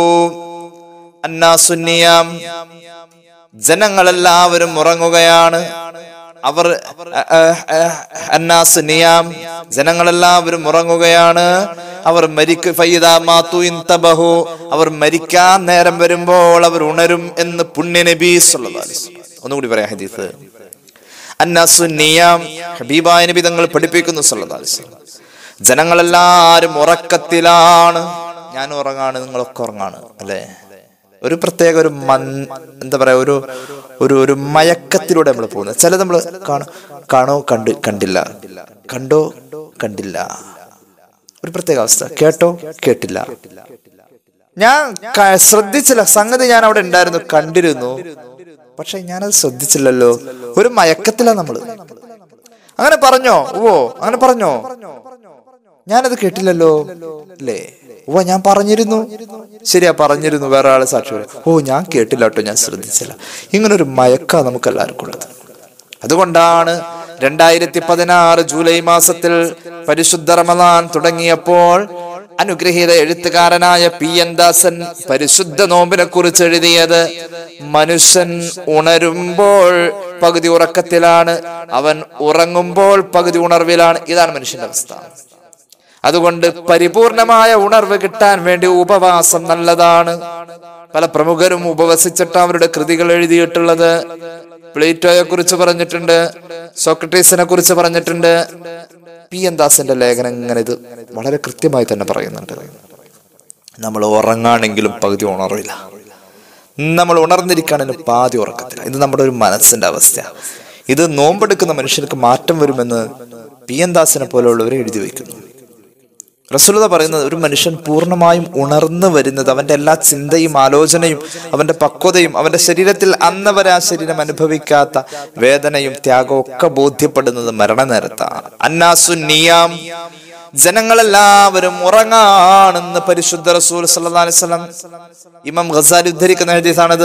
അന്നാസു നിയാം ജനങ്ങളെല്ലാവരും ഉറങ്ങുകയാണ് അവർ അഹ് അഹ് അന്നാസ് നിയാം ജനങ്ങളെല്ലാവരും ഉറങ്ങുകയാണ് അവർ മരിക്കു ഫൈദ മാതു ഇൻതബഹു അവർ മരിക്കാൻ നേരം വരുമ്പോൾ അവർ ഉണരും എന്ന് പുണ്യ നബി സല്ലല്ലാഹു അലൈഹി വസല്ലം. ഒന്നുകൂടി പറയാം ഹദീസ് അന്നാസു നിയാം ഹബീബായ നബി തങ്ങൾ പഠിപ്പിക്കുന്നു സല്ലല്ലാഹു അലൈഹി വസല്ലം. ജനങ്ങളെല്ലാരും ഉറക്കത്തിലാണ് ഞാൻ ഉറങ്ങാണ് നിങ്ങളൊക്കെ ഉറങ്ങാണ് അല്ലേ ഒരു പ്രത്യേക ഒരു മൻ എന്താ പറയാ ഒരു ഒരു ഒരു മയക്കത്തിലൂടെ നമ്മൾ പോകുന്നത് ചില നമ്മൾ കാണോ കാണോ കണ്ട് കണ്ടില്ല കണ്ടോ കണ്ടില്ല ഒരു പ്രത്യേക അവസ്ഥ കേട്ടോ കേട്ടില്ല ഞാൻ ക- ശ്രദ്ധിച്ചില്ല സംഗതി ഞാൻ അവിടെ ഉണ്ടായിരുന്നു കണ്ടിരുന്നു പക്ഷെ ഞാനത് ശ്രദ്ധിച്ചില്ലല്ലോ ഒരു മയക്കത്തിലാ നമ്മള് അങ്ങനെ പറഞ്ഞോ ഓ അങ്ങനെ പറഞ്ഞോ ഞാനത് കേട്ടില്ലല്ലോ അല്ലേ ഓ ഞാൻ പറഞ്ഞിരുന്നു ശരിയാ പറഞ്ഞിരുന്നു വേറെ ആളെ സാക്ഷി പറയാം. ഓ ഞാൻ കേട്ടില്ല കേട്ടോ ഞാൻ ശ്രദ്ധിച്ചില്ല ഇങ്ങനെ ഒരു മയക്ക നമുക്ക് എല്ലാവർക്കും ഉള്ളത് അതുകൊണ്ടാണ് രണ്ടായിരത്തി പതിനാറ് ജൂലൈ മാസത്തിൽ പരിശുദ്ധ റമദാൻ തുടങ്ങിയപ്പോൾ അനുഗ്രഹീത എഴുത്തുകാരനായ പി എൻ ദാസൻ പരിശുദ്ധ നോമ്പിനെ കുറിച്ച് എഴുതിയത് മനുഷ്യൻ ഉണരുമ്പോൾ പകുതി ഉറക്കത്തിലാണ് അവൻ ഉറങ്ങുമ്പോൾ പകുതി ഉണർവിലാണ് ഇതാണ് മനുഷ്യന്റെ അവസ്ഥ അതുകൊണ്ട് പരിപൂർണമായ ഉണർവ് കിട്ടാൻ വേണ്ടി ഉപവാസം നല്ലതാണ് പല പ്രമുഖരും ഉപവസിച്ചിട്ട് അവരുടെ കൃതികൾ എഴുതിയിട്ടുള്ളത് പ്ലേറ്റോയെ കുറിച്ച് പറഞ്ഞിട്ടുണ്ട് സോക്രട്ടീസിനെ കുറിച്ച് പറഞ്ഞിട്ടുണ്ട് പി എൻ ദാസിന്റെ ലേഖനം ഇങ്ങനെ ഇത് വളരെ കൃത്യമായി തന്നെ പറയുന്നുണ്ട് നമ്മൾ ഉറങ്ങാണെങ്കിലും പകുതി ഉണർവില്ല നമ്മൾ ഉണർന്നിരിക്കുകയാണെങ്കിലും പാതി ഉറക്കത്തില്ല ഇത് നമ്മുടെ ഒരു മനസ്സിന്റെ അവസ്ഥ ഇത് നോമ്പെടുക്കുന്ന മനുഷ്യർക്ക് മാറ്റം വരുമെന്ന് പി എൻ ദാസിനെ പോലെയുള്ളവർ എഴുതി വയ്ക്കുന്നു റസൂലത പറയുന്നത് ഒരു മനുഷ്യൻ പൂർണ്ണമായും ഉണർന്നു വരുന്നത് അവന്റെ എല്ലാ ചിന്തയും ആലോചനയും അവന്റെ പക്വതയും അവന്റെ ശരീരത്തിൽ അന്ന് വരെ ആ ശരീരം അനുഭവിക്കാത്ത വേദനയും ത്യാഗവും ഒക്കെ ബോധ്യപ്പെടുന്നത് മരണനേരത്താണ് അന്നാസു നിയാം ജനങ്ങളെല്ലാവരും ഉറങ്ങാണെന്ന് പരിശുദ്ധ റസൂൽ സല്ലല്ലാഹു അലൈഹി വസല്ലം ഇമാം ഖസാലി ഉദ്ധരിക്കുന്ന ഹദീസാണത്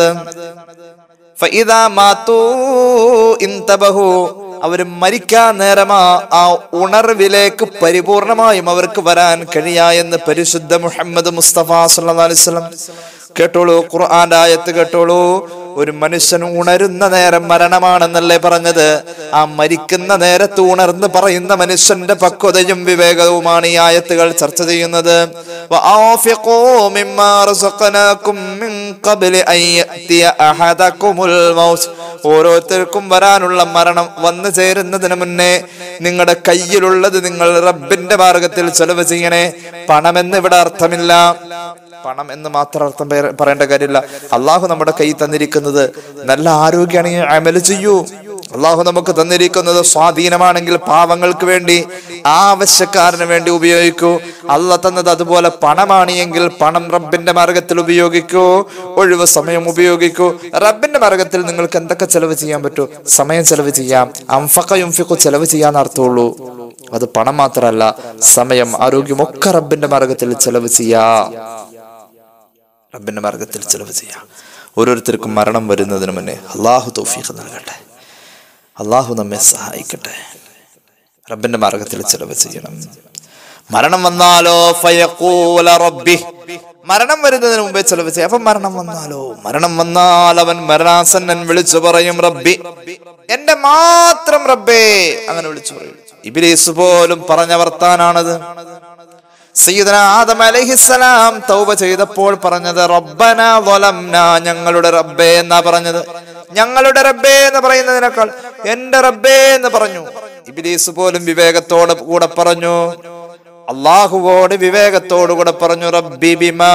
ഫഇദാ മാതൂ ഇൻതബഹു അവർ മരിക്കാൻ നേരമാ ആ ഉണർവിലേക്ക് പരിപൂർണമായും അവർക്ക് വരാൻ കഴിയായെന്ന് പരിശുദ്ധ മുഹമ്മദ് മുസ്തഫ സല്ലല്ലാഹു അലൈഹി വസല്ലം കേട്ടോളൂ ഖുർആന്റെ ആയത്ത് കേട്ടോളൂ ഒരു മനുഷ്യൻ ഉണരുന്ന നേരം മരണമാണെന്നല്ലേ പറഞ്ഞത് ആ മരിക്കുന്ന നേരത്ത് ഉണർന്ന് പറയുന്ന മനുഷ്യന്റെ പക്വതയും വിവേകവുമാണ് ഈ ആയത്തുകൾ ചർച്ച ചെയ്യുന്നത് وَأَنفِقُوا مِمَّا رَزَقْنَاكُم مِّن قَبْلِ أَن يَأْتِيَ أَحَدَكُمُ الْمَوْتُ ഓരോരുത്തർക്കും വരാനുള്ള മരണം വന്നു ചേരുന്നതിന് മുന്നേ നിങ്ങളുടെ കയ്യിലുള്ളത് നിങ്ങൾ റബ്ബിന്റെ മാർഗത്തിൽ ചെലവ് ചെയ്യണേ പണമെന്ന് ഇവിടെ അർത്ഥമില്ല പണം എന്ന് മാത്രം അർത്ഥം പറ- പറയേണ്ട കാര്യമില്ല അള്ളാഹു നമ്മുടെ കൈ തന്നിരിക്കുന്നത് നല്ല ആരോഗ്യമാണെങ്കിൽ അമല് ചെയ്യൂ അള്ളാഹു നമുക്ക് തന്നിരിക്കുന്നത് സ്വാധീനമാണെങ്കിൽ പാവങ്ങൾക്ക് വേണ്ടി ആവശ്യക്കാരന് വേണ്ടി ഉപയോഗിക്കൂ അല്ല തന്നത് അതുപോലെ പണമാണ് എങ്കിൽ പണം റബ്ബിന്റെ മാർഗത്തിൽ ഉപയോഗിക്കൂ ഒഴിവ് സമയം ഉപയോഗിക്കൂ റബ്ബിന്റെ മാർഗത്തിൽ നിങ്ങൾക്ക് എന്തൊക്കെ ചെലവ് ചെയ്യാൻ പറ്റൂ സമയം ചെലവ് ചെയ്യാം അംഫക്ക യുംഫിക്കു ചെലവ് ചെയ്യാൻ അർത്ഥമുള്ളൂ അത് പണം മാത്രമല്ല സമയം ആരോഗ്യം ഒക്കെ റബ്ബിന്റെ മാർഗത്തിൽ ചെലവ് ചെയ്യാം റബ്ബിന്റെ മാർഗത്തിൽ ചെലവ് ചെയ്യാം ഓരോരുത്തർക്കും മരണം വരുന്നതിന് മുന്നേ അള്ളാഹു തൗഫീഖ് നൽകട്ടെ അള്ളാഹു നമ്മെ സഹായിക്കട്ടെ റബ്ബിന്റെ മാർഗത്തിൽ ചെലവ് ചെയ്യണം മരണം വന്നാലോ ഫയഖൂല റബ്ബി മരണം വരുന്നതിന് മുമ്പേ ചെലവ് ചെയ്യാം അപ്പൊ മരണം വന്നാലോ മരണം വന്നാൽ അവൻ മരണാസന്നൻ വിളിച്ചു പറയും റബ്ബി എന്റെ മാത്രം റബ്ബേ അങ്ങനെ വിളിച്ചു പറയും ഇബിലീസ് പോലും പറഞ്ഞ വർത്താനാണത് സയ്യിദന ആദം അലൈഹിസ്സലാം തൗബ ചെയ്തപ്പോൾ പറഞ്ഞത് റബ്ബന വലംന ഞങ്ങളുടെ റബ്ബേ എന്നാ പറഞ്ഞത് ഞങ്ങളുടെ റബ്ബേ എന്ന് പറയുന്നതിനേക്കാൾ എന്റെ റബ്ബേ എന്ന് പറഞ്ഞു ഇബ്ലീസ് പോലും വിവേകത്തോട് കൂടെ പറഞ്ഞു അള്ളാഹുവോട് വിവേകത്തോടു കൂടെ പറഞ്ഞു റബ്ബി ബിമാ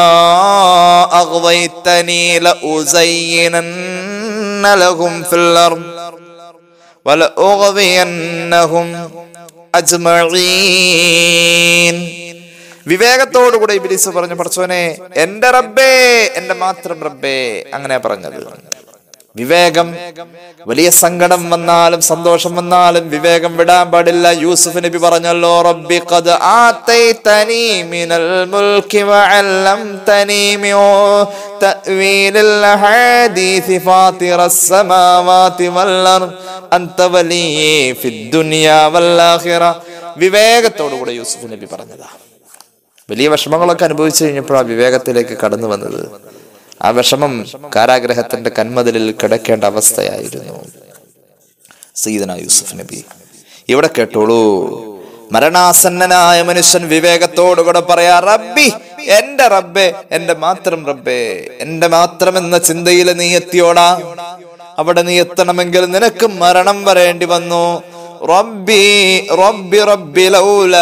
അഗ്വൈതനീ ലഉസയ്യിനന്ന ലഹും ഫിൽ അർദ് വലഉഗ്വിയന്നഹും അജ്മഈൻ വിവേകത്തോടുകൂടെ ഇബിലിസ് പറഞ്ഞു പഠിച്ചോനെ എന്റെ റബ്ബേ എന്റെ മാത്രം റബ്ബേ അങ്ങനെ പറഞ്ഞത് വിവേകം വലിയ സങ്കടം വന്നാലും സന്തോഷം വന്നാലും വിവേകം വിടാൻ പാടില്ല യൂസുഫ് നബി പറഞ്ഞല്ലോ റബ്ബി ഖദ് ആതൈതനി മിനൽ മുൽക്കി വഅല്ലംതനി മിൻ തഅ്വീലിൽ ഹദീസ് ഫാത്തിറസ് സമാവാതി വൽ അർദ് അൻത വലി ഫിദ് ദുനിയ വൽ ആഖിറ വിവേകത്തോടുകൂടെ യൂസുഫ് നബി പറഞ്ഞതാ വലിയ വിഷമങ്ങളൊക്കെ അനുഭവിച്ചു കഴിഞ്ഞപ്പോഴാണ് വിവേകത്തിലേക്ക് കടന്നു വന്നത് ആ വിഷമം കാരാഗ്രഹത്തിന്റെ കന്മതിലിൽ കിടക്കേണ്ട അവസ്ഥയായിരുന്നു സീദന യൂസുഫ് നബി ഇവിടെ കേട്ടോളൂ മരണാസന്നനായ മനുഷ്യൻ വിവേകത്തോടുകൂടെ പറയാ റബ്ബി എന്റെ റബ്ബേ എന്റെ മാത്രം റബ്ബേ എന്റെ മാത്രം എന്ന ചിന്തയിൽ നീ എത്തിയോടാ അവിടെ നീ എത്തണമെങ്കിൽ നിനക്ക് മരണം വരേണ്ടി വന്നു റബ്ബി റബ്ബി റബ്ബി ലൗല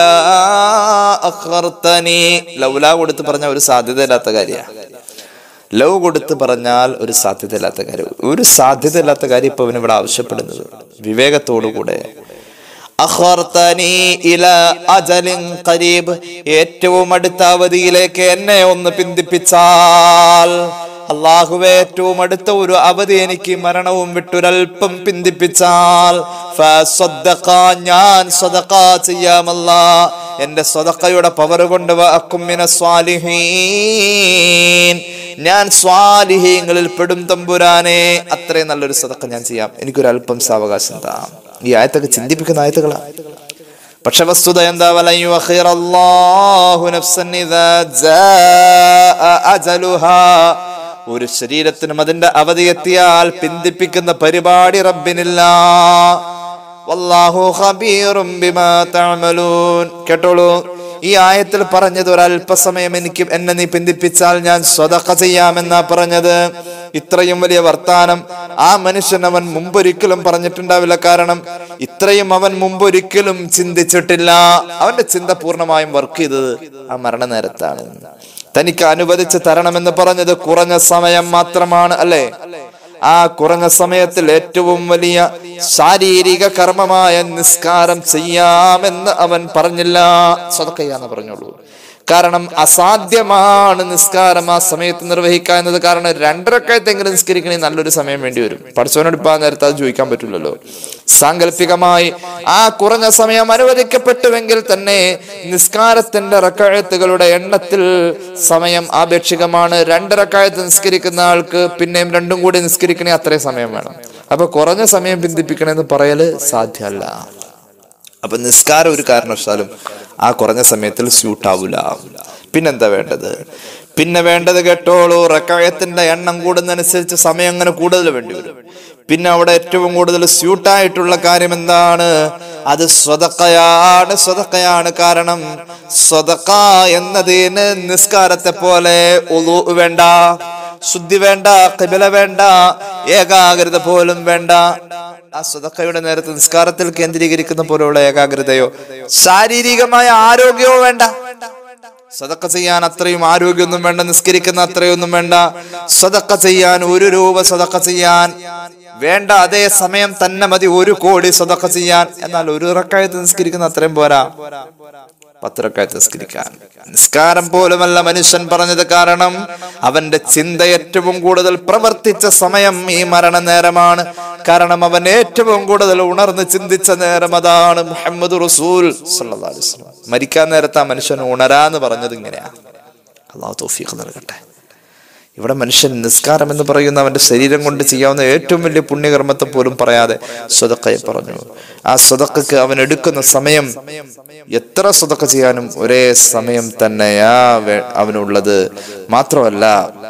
അഖർതനി ലൗല കൊടുത്ത് പറഞ്ഞ ഒരു സാധ്യതയില്ലാത്ത കാര്യമാണ് ലവ് കൊടുത്ത് പറഞ്ഞാൽ ഒരു സാധ്യതയില്ലാത്ത കാര്യം ഒരു സാധ്യതയില്ലാത്ത കാര്യം ഇപ്പൊ ഇവിടെ ആവശ്യപ്പെടുന്നത് വിവേകത്തോടുകൂടെ അഖർതനി ഇല അജലിൻ ഖരീബ് ഏറ്റവും അടുത്ത അവധിയിലേക്ക് എന്നെ ഒന്ന് പിന്തിപ്പിച്ചാൽ അള്ളാഹുവെ ഏറ്റവും അടുത്ത ഒരു അവധി എനിക്ക് മരണവും വിട്ടൊരൽപ്പം പിന്തിപ്പിച്ചാൽ ഫസദ്ദഖ, ഞാൻ സ്വതക്ക ചെയ്യാമല്ല എന്റെ സ്വതക്കയുടെ പവർ കൊണ്ട് വഅക്കുമിന സ്വാലിഹീൻ ഞാൻ സ്വാലിഹീങ്ങളിൽ പെടും തമ്പുരാനെ അത്രയും നല്ലൊരു സദക്ക ഞാൻ ചെയ്യാം എനിക്കൊരു അല്പം സാവകാശം താ ഈ ആയത്തൊക്കെ ചിന്തിപ്പിക്കുന്ന ആയത്തുകളാ പക്ഷെ വസ്തുത എന്താ വലയു അല്ലാഹു നഫ്സൻ ഇദാ ജാഅ അജലുഹാ ഒരു ശരീരത്തിനും അതിന്റെ അവധി എത്തിയാൽ പിന്തിപ്പിക്കുന്ന പരിപാടി റബ്ബിനില്ല വല്ലാഹു ഖബീറും ബിമാ തഅമലൂൻ കേട്ടോളൂ ഈ ആയത്തിൽ പറഞ്ഞത് ഒരല്പസമയം എനിക്ക് എന്നെ നീ പിന്തിപ്പിച്ചാൽ ഞാൻ സ്വതക്ക ചെയ്യാമെന്നാ പറഞ്ഞത് ഇത്രയും വലിയ വർത്താനം ആ മനുഷ്യൻ അവൻ മുമ്പൊരിക്കലും പറഞ്ഞിട്ടുണ്ടാവില്ല കാരണം ഇത്രയും അവൻ മുമ്പൊരിക്കലും ചിന്തിച്ചിട്ടില്ല അവന്റെ ചിന്ത പൂർണ്ണമായും വർക്ക് ചെയ്തത് ആ മരണനേരത്താണ് തനിക്ക് അനുവദിച്ച് തരണമെന്ന് പറഞ്ഞത് കുറഞ്ഞ സമയം മാത്രമാണ് അല്ലേ ആ കുറഞ്ഞ സമയത്തിൽ ഏറ്റവും വലിയ ശാരീരിക കർമ്മമായ നിസ്കാരം ചെയ്യാമെന്ന് അവൻ പറഞ്ഞില്ല സ്വതക്കയ്യാന്ന് പറഞ്ഞോളൂ കാരണം അസാധ്യമാണ് നിസ്കാരം ആ സമയത്ത് നിർവഹിക്കുക എന്നത് കാരണം രണ്ടരക്കായത്തെങ്കിലും നിസ്കരിക്കണേ നല്ലൊരു സമയം വേണ്ടി വരും പഠിച്ചവനോട് ഇപ്പൊ ആ നേരത്തെ അത് ചോദിക്കാൻ പറ്റില്ലല്ലോ സാങ്കല്പികമായി ആ കുറഞ്ഞ സമയം അനുവദിക്കപ്പെട്ടുവെങ്കിൽ തന്നെ നിസ്കാരത്തിന്റെ റക്കായത്തുകളുടെ എണ്ണത്തിൽ സമയം ആപേക്ഷികമാണ് രണ്ടരക്കായത്ത് നിസ്കരിക്കുന്ന ആൾക്ക് പിന്നെയും രണ്ടും കൂടി നിസ്കരിക്കണേ അത്രയും സമയം വേണം അപ്പൊ കുറഞ്ഞ സമയം ബന്ധിപ്പിക്കണമെന്ന് പറയല് സാധ്യമല്ല അപ്പൊ നിസ്കാരം ഒരു കാരണവശാലും ആ കുറഞ്ഞ സമയത്തിൽ സ്യൂട്ട് ആവൂല പിന്നെന്താ വേണ്ടത് പിന്നെ വേണ്ടത് കേട്ടോളൂ റക്കായത്തിന്റെ എണ്ണം കൂടുന്നതനുസരിച്ച് സമയം അങ്ങനെ കൂടുതൽ വേണ്ടി വരും പിന്നെ അവിടെ ഏറ്റവും കൂടുതൽ സ്യൂട്ടായിട്ടുള്ള കാര്യം എന്താണ് അത് സ്വതക്കയാണ് സ്വതക്കയാണ് കാരണം സ്വതക്ക എന്നതിന് നിസ്കാരത്തെ പോലെ ഉളു വേണ്ട ശുദ്ധി വേണ്ട കബില വേണ്ട ഏകാഗ്രത പോലും വേണ്ട ആ സ്വതക്കയുടെ നേരത്തെ നിസ്കാരത്തിൽ കേന്ദ്രീകരിക്കുന്ന പോലെയുള്ള ഏകാഗ്രതയോ ശാരീരികമായ ആരോഗ്യമോ വേണ്ട സദക്ക ചെയ്യാൻ അത്രയും ആരോഗ്യമൊന്നും വേണ്ട നിസ്കരിക്കുന്ന അത്രയൊന്നും വേണ്ട സദക്ക ചെയ്യാൻ ഒരു രൂപ സദക്ക ചെയ്യാൻ വേണ്ട അതേ സമയം തന്നെ മതി ഒരു കോടി സദക്ക ചെയ്യാൻ എന്നാൽ ഒരു റക്കായത്ത് നിസ്കരിക്കുന്ന അത്രയും പോരാ പത്ത് റക്കായത്ത് നിസ്കരിക്കാൻ നിസ്കാരം പോലുമല്ല മനുഷ്യൻ പറഞ്ഞത് കാരണം അവന്റെ ചിന്ത ഏറ്റവും കൂടുതൽ പ്രവർത്തിച്ച സമയം ഈ മരണ നേരമാണ് കാരണം അവൻ ഏറ്റവും കൂടുതൽ ഉണർന്ന് ചിന്തിച്ച നേരം അതാണ് മുഹമ്മദ് റസൂൽ സല്ലല്ലാഹു അലൈഹി വസല്ലം. മരിക്കാൻ നേരത്ത് ആ മനുഷ്യൻ ഉണരാന്ന് പറഞ്ഞത് ഇങ്ങനെയാ അള്ളാഹു തൗഫീഖ് നൽകട്ടെ ഇവിടെ മനുഷ്യൻ നിസ്കാരം എന്ന് പറയുന്ന അവന്റെ ശരീരം കൊണ്ട് ചെയ്യാവുന്ന ഏറ്റവും വലിയ പുണ്യകർമ്മത്തെ പോലും പറയാതെ സ്വതക്കയെ പറഞ്ഞു ആ സ്വതക്കക്ക് അവൻ എടുക്കുന്ന സമയം എത്ര സ്വതക്ക ചെയ്യാനും ഒരേ സമയം തന്നെയാ വേ- അവനുള്ളത് മാത്രമല്ല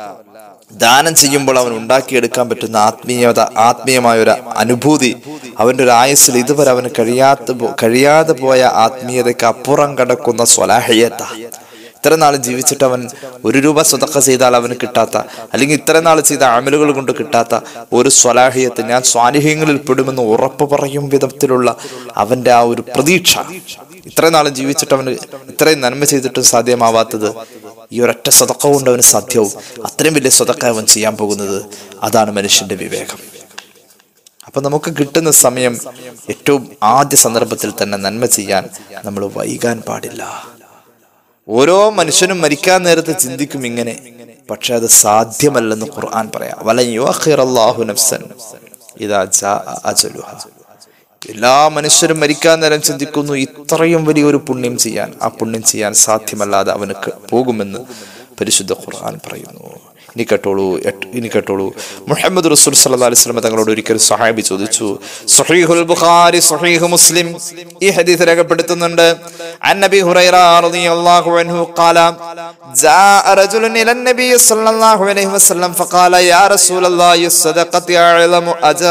ദാനം ചെയ്യുമ്പോൾ അവൻ ഉണ്ടാക്കിയെടുക്കാൻ പറ്റുന്ന ആത്മീയത ആത്മീയമായ ഒരു അനുഭൂതി അവന്റെ ഒരു ആയുസ്സിൽ ഇതുവരെ അവന് കഴിയാത്ത പോ- കഴിയാതെ പോയ ആത്മീയതയ്ക്ക് അപ്പുറം കടക്കുന്ന സ്വലാഹിയത്ത ഇത്ര നാൾ ജീവിച്ചിട്ട് അവൻ ഒരു രൂപ സ്വതക്ക ചെയ്താൽ അവന് കിട്ടാത്ത അല്ലെങ്കിൽ ഇത്ര നാൾ ചെയ്ത അമലുകൾ കൊണ്ട് കിട്ടാത്ത ഒരു സ്വലാഹിയത്ത് ഞാൻ സ്വാലിഹ്യങ്ങളിൽ പെടുമെന്ന് ഉറപ്പ് പറയും വിധത്തിലുള്ള അവന്റെ ആ ഒരു പ്രതീക്ഷ ഇത്ര നാൾ ജീവിച്ചിട്ട് അവന് ഇത്രയും നന്മ ചെയ്തിട്ടും സാധ്യമാവാത്തത് ഈ ഒരൊറ്റ സ്വതക്ക കൊണ്ട് അവന് സാധ്യവും അത്രയും വലിയ സ്വതക്ക അവൻ ചെയ്യാൻ പോകുന്നത് അതാണ് മനുഷ്യന്റെ വിവേകം അപ്പൊ നമുക്ക് കിട്ടുന്ന സമയം ഏറ്റവും ആദ്യ സന്ദർഭത്തിൽ തന്നെ നന്മ ചെയ്യാൻ നമ്മൾ വൈകാൻ പാടില്ല ഓരോ മനുഷ്യനും മരിക്കാൻ നേരത്ത് ചിന്തിക്കും ഇങ്ങനെ പക്ഷെ അത് സാധ്യമല്ലെന്ന് ഖുർആൻ പറയാം വലൻ യുഅഖിറല്ലാഹു നഫ്സൻ ഇദാ ജാഅ അജലുഹ എല്ലാ മനുഷ്യരും മരിക്കാൻ നേരം ചിന്തിക്കുന്നു ഇത്രയും വലിയൊരു പുണ്യം ചെയ്യാൻ ആ പുണ്യം ചെയ്യാൻ സാധ്യമല്ലാതെ അവന് ക- പോകുമെന്ന് പരിശുദ്ധ ഖുർആൻ പറയുന്നു ഇനി കേട്ടോളൂ എട്ട്- ഇനി കേട്ടോളൂ മുഹമ്മദ് റസൂൽ സല്ലല്ലാഹു അലൈഹി വസല്ലം തങ്ങളോട് ഒരിക്കൽ സഹാബി ചോദിച്ചു സ്വഹീഹുൽ ബുഖാരി സ്വഹീഹ് മുസ്ലിം ഈ ഹദീസ് രേഖപ്പെടുത്തുന്നുണ്ട് عن ابي هريره رضي الله عنه قال جاء رجل الى النبي صلى الله عليه وسلم فقال يا رسول الله الصدقه اعلم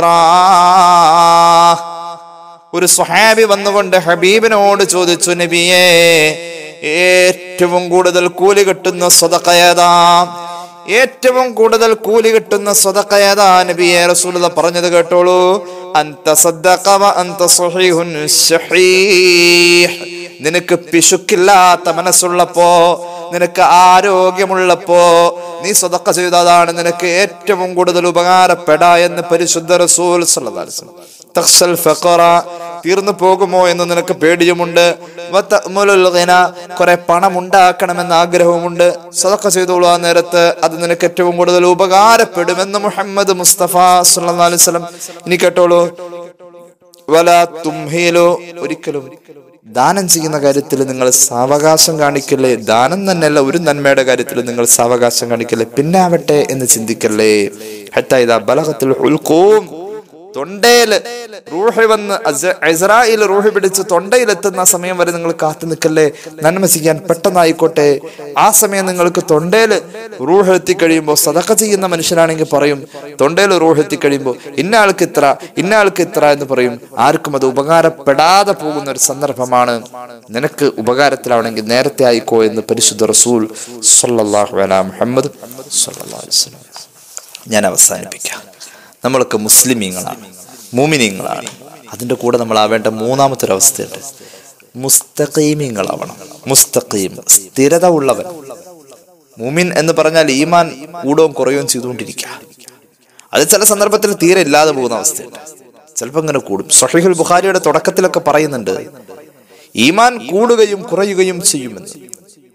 اجرا ഒരു സ്വഹാബി വന്നുകൊണ്ട് ഹബീബിനോട് ചോദിച്ചു നബിയെ ഏറ്റവും കൂടുതൽ കൂലി കിട്ടുന്ന സ്വതക്കയതാ ഏറ്റവും കൂടുതൽ കൂലി കിട്ടുന്ന സ്വതക്കയതാ നബിയെ റസൂലത പറഞ്ഞത് കേട്ടോളൂ അന്ത സദ്ദഖ വ അന്ത സ്വഹീഹുൻ ശഹീഹ് നിനക്ക് പിശുക്കില്ലാത്ത മനസ്സുള്ളപ്പോ നിനക്ക് ആരോഗ്യമുള്ളപ്പോ നീ സ്വതക്ക ചെയ്തതാണ് നിനക്ക് ഏറ്റവും കൂടുതൽ ഉപകാരപ്പെടാ എന്ന് പരിശുദ്ധ റസൂൽ സല്ലല്ലാഹു അലൈഹി വസല്ലം. തഖ്ശൽ ഫഖറ തീർന്നു പോകുമോ എന്ന് നിനക്ക് പേടിയുമുണ്ട് വതഅ്മുലുൽ ഗിന കുറെ പണം ഉണ്ടാക്കണമെന്ന് ആഗ്രഹവുമുണ്ട് സദക്ക ചെയ്തോളൂ ആ നേരത്ത് അത് നിനക്ക് ഏറ്റവും കൂടുതൽ ഉപകാരപ്പെടുമെന്ന് മുഹമ്മദ് മുസ്തഫ സല്ലല്ലാഹു അലൈഹി വസല്ലം ഇനി കേട്ടോളൂ വല തുംഹീലോ ഒരിക്കലും ദാനം ചെയ്യുന്ന കാര്യത്തിൽ നിങ്ങൾ സാവകാശം കാണിക്കല്ലേ ദാനം തന്നെയല്ല ഒരു നന്മയുടെ കാര്യത്തിൽ നിങ്ങൾ സാവകാശം കാണിക്കല്ലേ പിന്നാവട്ടെ എന്ന് ചിന്തിക്കല്ലേ ഹത്താ ഇതാ ബലഹത്തിൽ ഉൽക്കോം തൊണ്ടയില് റൂഹി വന്ന് അസ- ഇസ്രായേൽ റൂഹി പിടിച്ച് തൊണ്ടയിലെത്തുന്ന സമയം വരെ നിങ്ങൾ കാത്തു നിൽക്കല്ലേ നന്മ ചെയ്യാൻ പെട്ടെന്നായിക്കോട്ടെ ആ സമയം നിങ്ങൾക്ക് തൊണ്ടയിൽ റൂഹ് എത്തിക്കഴിയുമ്പോൾ സതക്ക ചെയ്യുന്ന മനുഷ്യനാണെങ്കിൽ പറയും തൊണ്ടയിൽ റൂഹ് എത്തിക്കഴിയുമ്പോൾ ഇന്ന ആൾക്ക് ഇത്ര ഇന്ന ആൾക്ക് ഇത്ര എന്ന് പറയും ആർക്കും അത് ഉപകാരപ്പെടാതെ പോകുന്ന ഒരു സന്ദർഭമാണ് നിനക്ക് ഉപകാരത്തിലാവണമെങ്കിൽ നേരത്തെ ആയിക്കോ എന്ന് പരിശുദ്ധ റസൂൽ സല്ലല്ലാഹു അലാ മുഹമ്മദ് സല്ലല്ലാഹു അലൈഹി വസല്ലം ഞാൻ അവസാനിപ്പിക്കാം നമ്മളൊക്കെ മുസ്ലിമീങ്ങളാണ് മൂമിനീങ്ങളാണ് അതിൻ്റെ കൂടെ നമ്മൾ ആവേണ്ട മൂന്നാമത്തെ ഒരു അവസ്ഥയുണ്ട് മുസ്തഖീമീങ്ങളാവണം മുസ്തഖീം സ്ഥിരത ഉള്ളവൻ മൂമിൻ എന്ന് പറഞ്ഞാൽ ഈമാൻ കൂടുകയും കുറയുകയും ചെയ്തുകൊണ്ടിരിക്കുക അത് ചില സന്ദർഭത്തിൽ തീരെ ഇല്ലാതെ പോകുന്ന അവസ്ഥയുണ്ട് ചിലപ്പോൾ ഇങ്ങനെ കൂടും സഹീഹുൽ ബുഖാരിയുടെ തുടക്കത്തിലൊക്കെ പറയുന്നുണ്ട് ഈമാൻ കൂടുകയും കുറയുകയും ചെയ്യുമെന്ന്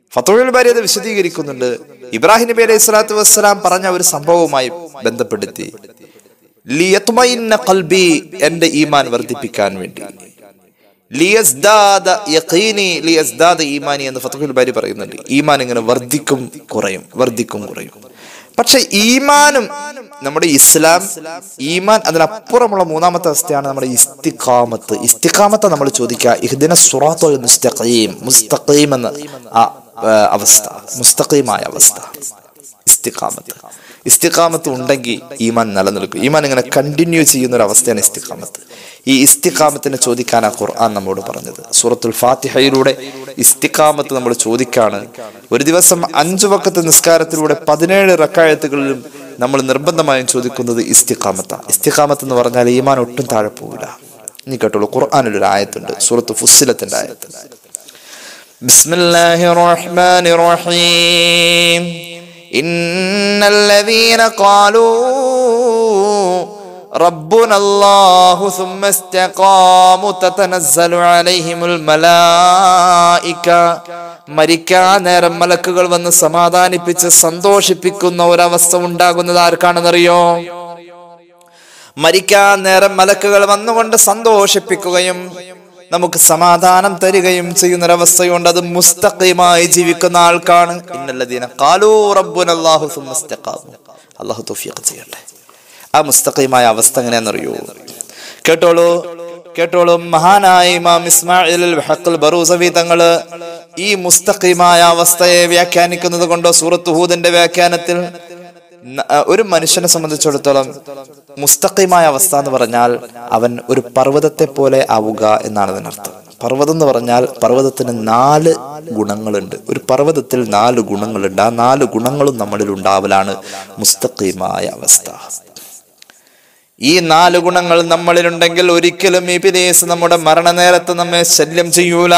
ഫത്തോയിൽ ബാരി അത് വിശദീകരിക്കുന്നുണ്ട് ഇബ്രാഹിം നബി അലൈഹി സ്വലാത്തു വസ്സലാം പറഞ്ഞ ഒരു സംഭവവുമായി ബന്ധപ്പെടുത്തി ലിയത്മഇന്ന ഖൽബി എന്റെ ഈമാൻ വർദ്ധിപ്പിക്കാൻ വേണ്ടി ലിയസ്ദാദ യഖീനി ലിയസ്ദാദ ഈമാനി എന്ന് ഫത്തുൽ ബാരി പറയുന്നുണ്ട് ഈമാൻ ഇങ്ങനെ വർദ്ധിക്കും കുറയും വർദ്ധിക്കും കുറയും പക്ഷെ ഈമാനും നമ്മുടെ ഇസ്ലാം ഈമാൻ അതിനപ്പുറമുള്ള മൂന്നാമത്തെ അവസ്ഥയാണ് നമ്മുടെ ഇസ്തിഖാമത്ത് ഇസ്തിഖാമത്തെ നമ്മൾ ചോദിക്കുക ഇഹ്ദിന സുറാത്തോ മുസ്തഖീം മുസ്തഖീം എന്ന ആ ആ, അവസ്ഥ മുസ്തഖീമായ അവസ്ഥ ഇസ്തിഖാമത്ത് ഇസ്തിഖാമത്ത് ഉണ്ടെങ്കിൽ ഈമാൻ നിലനിൽക്കും ഈമാൻ ഇങ്ങനെ കണ്ടിന്യൂ ചെയ്യുന്ന ഒരു അവസ്ഥയാണ് ഇസ്തിഖാമത്ത് ഈ ഇസ്തിഖാമത്തിനെ ചോദിക്കാനാ ഖുർആൻ നമ്മോട് പറഞ്ഞത് സൂറത്തുൽ ഫാത്തിഹയിലൂടെ ഇസ്തിഖാമത്ത് നമ്മൾ ചോദിക്കാണ് ഒരു ദിവസം അഞ്ചു വക്കത്ത് നിസ്കാരത്തിലൂടെ പതിനേഴ് റക്കായത്തുകളിലും നമ്മൾ നിർബന്ധമായും ചോദിക്കുന്നത് ഇസ്തിഖാമത്താണ് ഇസ്തിഖാമത്ത് എന്ന് പറഞ്ഞാൽ ഈമാൻ ഒട്ടും താഴെ പോവില്ല ഇനി കേട്ടോളൂ ഖുർആാനിൽ ഒരു ആയത്തുണ്ട് സൂറത്ത് ഫുസ്സിലത്തിന്റെ ആയത്ത് بسم الله الرحمن الرحيم إن الذين قالوا ربنا الله ثم استقاموا تتنزل عليهم الملائكة മരിക്കാൻ നേരം മലക്കുകൾ വന്ന് സമാധാനിപ്പിച്ച് സന്തോഷിപ്പിക്കുന്ന ഒരവസ്ഥ ഉണ്ടാകുന്നത് ആർക്കാണെന്നറിയോ മരിക്കാൻ നേരം മലക്കുകൾ വന്നുകൊണ്ട് സന്തോഷിപ്പിക്കുകയും നമുക്ക് സമാധാനം തരികയും ചെയ്യുന്ന ഒരവസ്ഥയുണ്ട് അത് മുസ്തഖിമായി ജീവിക്കുന്ന ആൾക്കാണ് ഇന്നല്ലദീന ഖാലൂ റബ്ബുനല്ലാഹു സുമ്മ ഇസ്തഖാമു അല്ലാഹു തൗഫീഖ് ചെയ്യട്ടെ ആ മുസ്തഖിമായ അവസ്ഥ എങ്ങനെയാണെന്നറിയോ കേട്ടോളൂ കേട്ടോളൂ മഹാനായ ഇമാം ഇസ്മായിൽ ഹഖൽ ബറൂസവി തങ്ങള് ഈ മുസ്തഖിമായ അവസ്ഥയെ വ്യാഖ്യാനിക്കുന്നത് കൊണ്ടോ സൂറത്ത് ഹൂദിന്റെ വ്യാഖ്യാനത്തിൽ ന- ഒരു മനുഷ്യനെ സംബന്ധിച്ചിടത്തോളം മുസ്തഖിമായ അവസ്ഥ എന്ന് പറഞ്ഞാൽ അവൻ ഒരു പർവ്വതത്തെ പോലെ ആവുക എന്നാണ് അതിനർത്ഥം പർവ്വതം എന്ന് പറഞ്ഞാൽ പർവ്വതത്തിന് നാല് ഗുണങ്ങളുണ്ട് ഒരു പർവ്വതത്തിൽ നാല് ഗുണങ്ങളുണ്ട് ആ നാല് ഗുണങ്ങളും നമ്മളിൽ ഉണ്ടാവലാണ് മുസ്തഖിമായ അവസ്ഥ ഈ നാല് ഗുണങ്ങൾ നമ്മളിലുണ്ടെങ്കിൽ ഒരിക്കലും ഈ പിരീസ് നമ്മുടെ മരണനേരത്ത് നമ്മെ ശല്യം ചെയ്യൂല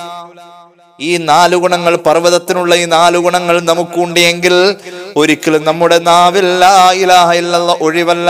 ഈ നാല് ഗുണങ്ങൾ പർവ്വതത്തിനുള്ള ഈ നാല് ഗുണങ്ങൾ നമുക്കുണ്ടെങ്കിൽ ഒരിക്കലും നമ്മുടെ നാവിൽ ലാ ഇലാഹ ഇല്ലല്ലാഹ് ഒഴിവല്ല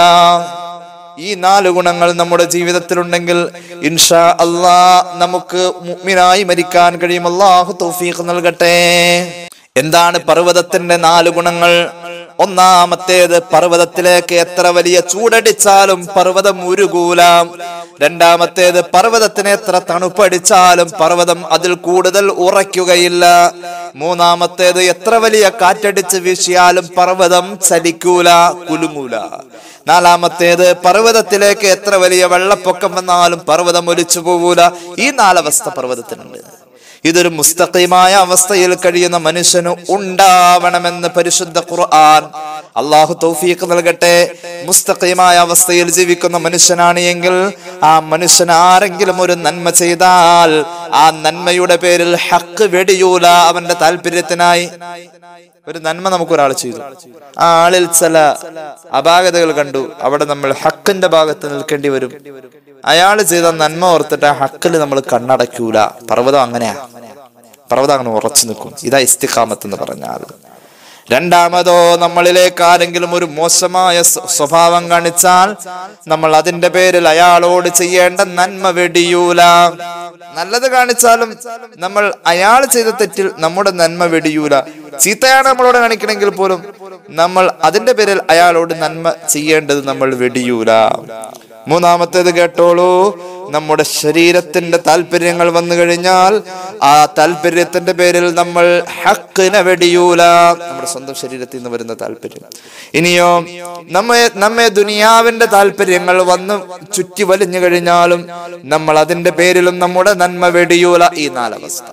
ഈ നാല് ഗുണങ്ങൾ നമ്മുടെ ജീവിതത്തിലുണ്ടെങ്കിൽ ഇൻഷാ അല്ലാ നമുക്ക് മുഅ്മിനായി മരിക്കാൻ കഴിയും അല്ലാഹു തൗഫീഖ് നൽകട്ടെ എന്താണ് പർവ്വതത്തിന്റെ നാല് ഗുണങ്ങൾ ഒന്നാമത്തേത് പർവ്വതത്തിലേക്ക് എത്ര വലിയ ചൂടടിച്ചാലും പർവ്വതം ഉരുകൂല രണ്ടാമത്തേത് പർവ്വതത്തിന് എത്ര തണുപ്പടിച്ചാലും പർവ്വതം അതിൽ കൂടുതൽ ഉറയ്ക്കുകയില്ല മൂന്നാമത്തേത് എത്ര വലിയ കാറ്റടിച്ച് വീശിയാലും പർവ്വതം ചലിക്കൂല കുലുങ്ങൂല നാലാമത്തേത് പർവ്വതത്തിലേക്ക് എത്ര വലിയ വെള്ളപ്പൊക്കം വന്നാലും പർവ്വതം ഒലിച്ചു പോകൂല ഈ നാലവസ്ഥ പർവ്വതത്തിനുണ്ട് ഇതൊരു മുസ്തഖിമായ അവസ്ഥയിൽ കഴിയുന്ന മനുഷ്യന് ഉണ്ടാവണമെന്ന് പരിശുദ്ധ ഖുർആൻ അള്ളാഹു തൗഫീഖ് നൽകട്ടെ മുസ്തഖിമായ അവസ്ഥയിൽ ജീവിക്കുന്ന മനുഷ്യനാണ് എങ്കിൽ ആ മനുഷ്യൻ ആരെങ്കിലും ഒരു നന്മ ചെയ്താൽ ആ നന്മയുടെ പേരിൽ ഹക്ക് വെടിയൂല അവന്റെ താല്പര്യത്തിനായി ഒരു നന്മ നമുക്ക് ഒരാൾ ചെയ്തു ആ ആളിൽ ചില അപാകതകൾ കണ്ടു അവിടെ നമ്മൾ ഹക്കിന്റെ ഭാഗത്ത് നിൽക്കേണ്ടി വരും അയാൾ ചെയ്ത നന്മ ഓർത്തിട്ട് ആ ഹക്കിൽ നമ്മൾ കണ്ണടയ്ക്കൂല പർവ്വതം അങ്ങനെയാ പർവ്വതം അങ്ങനെ ഉറച്ചു നിൽക്കും ഇതാ ഇസ്തിഖാമത്ത് എന്ന് പറഞ്ഞാൽ രണ്ടാമതോ നമ്മളിലേക്ക് ആരെങ്കിലും ഒരു മോശമായ സ്വ- സ്വഭാവം കാണിച്ചാൽ നമ്മൾ അതിന്റെ പേരിൽ അയാളോട് ചെയ്യേണ്ട നന്മ വെടിയൂല നല്ലത് കാണിച്ചാലും നമ്മൾ അയാൾ ചെയ്ത തെറ്റിൽ നമ്മുടെ നന്മ വെടിയൂല ചീത്തയാണ് നമ്മളോട് കാണിക്കണമെങ്കിൽ പോലും നമ്മൾ അതിന്റെ പേരിൽ അയാളോട് നന്മ ചെയ്യേണ്ടത് നമ്മൾ വെടിയൂല മൂന്നാമത്തേത് കേട്ടോളൂ നമ്മുടെ ശരീരത്തിന്റെ താല്പര്യങ്ങൾ വന്നു കഴിഞ്ഞാൽ ആ താല്പര്യത്തിന്റെ പേരിൽ നമ്മൾ ഹക്കിനെ വെടിയൂല നമ്മുടെ സ്വന്തം ശരീരത്തിൽ നിന്ന് വരുന്ന താല്പര്യം ഇനിയോ നമ്മെ നമ്മെ ദുനിയാവിന്റെ താല്പര്യങ്ങൾ വന്ന് ചുറ്റി വലിഞ്ഞു കഴിഞ്ഞാലും നമ്മൾ അതിന്റെ പേരിലും നമ്മുടെ നന്മ വെടിയൂല ഈ നാലവസ്ഥ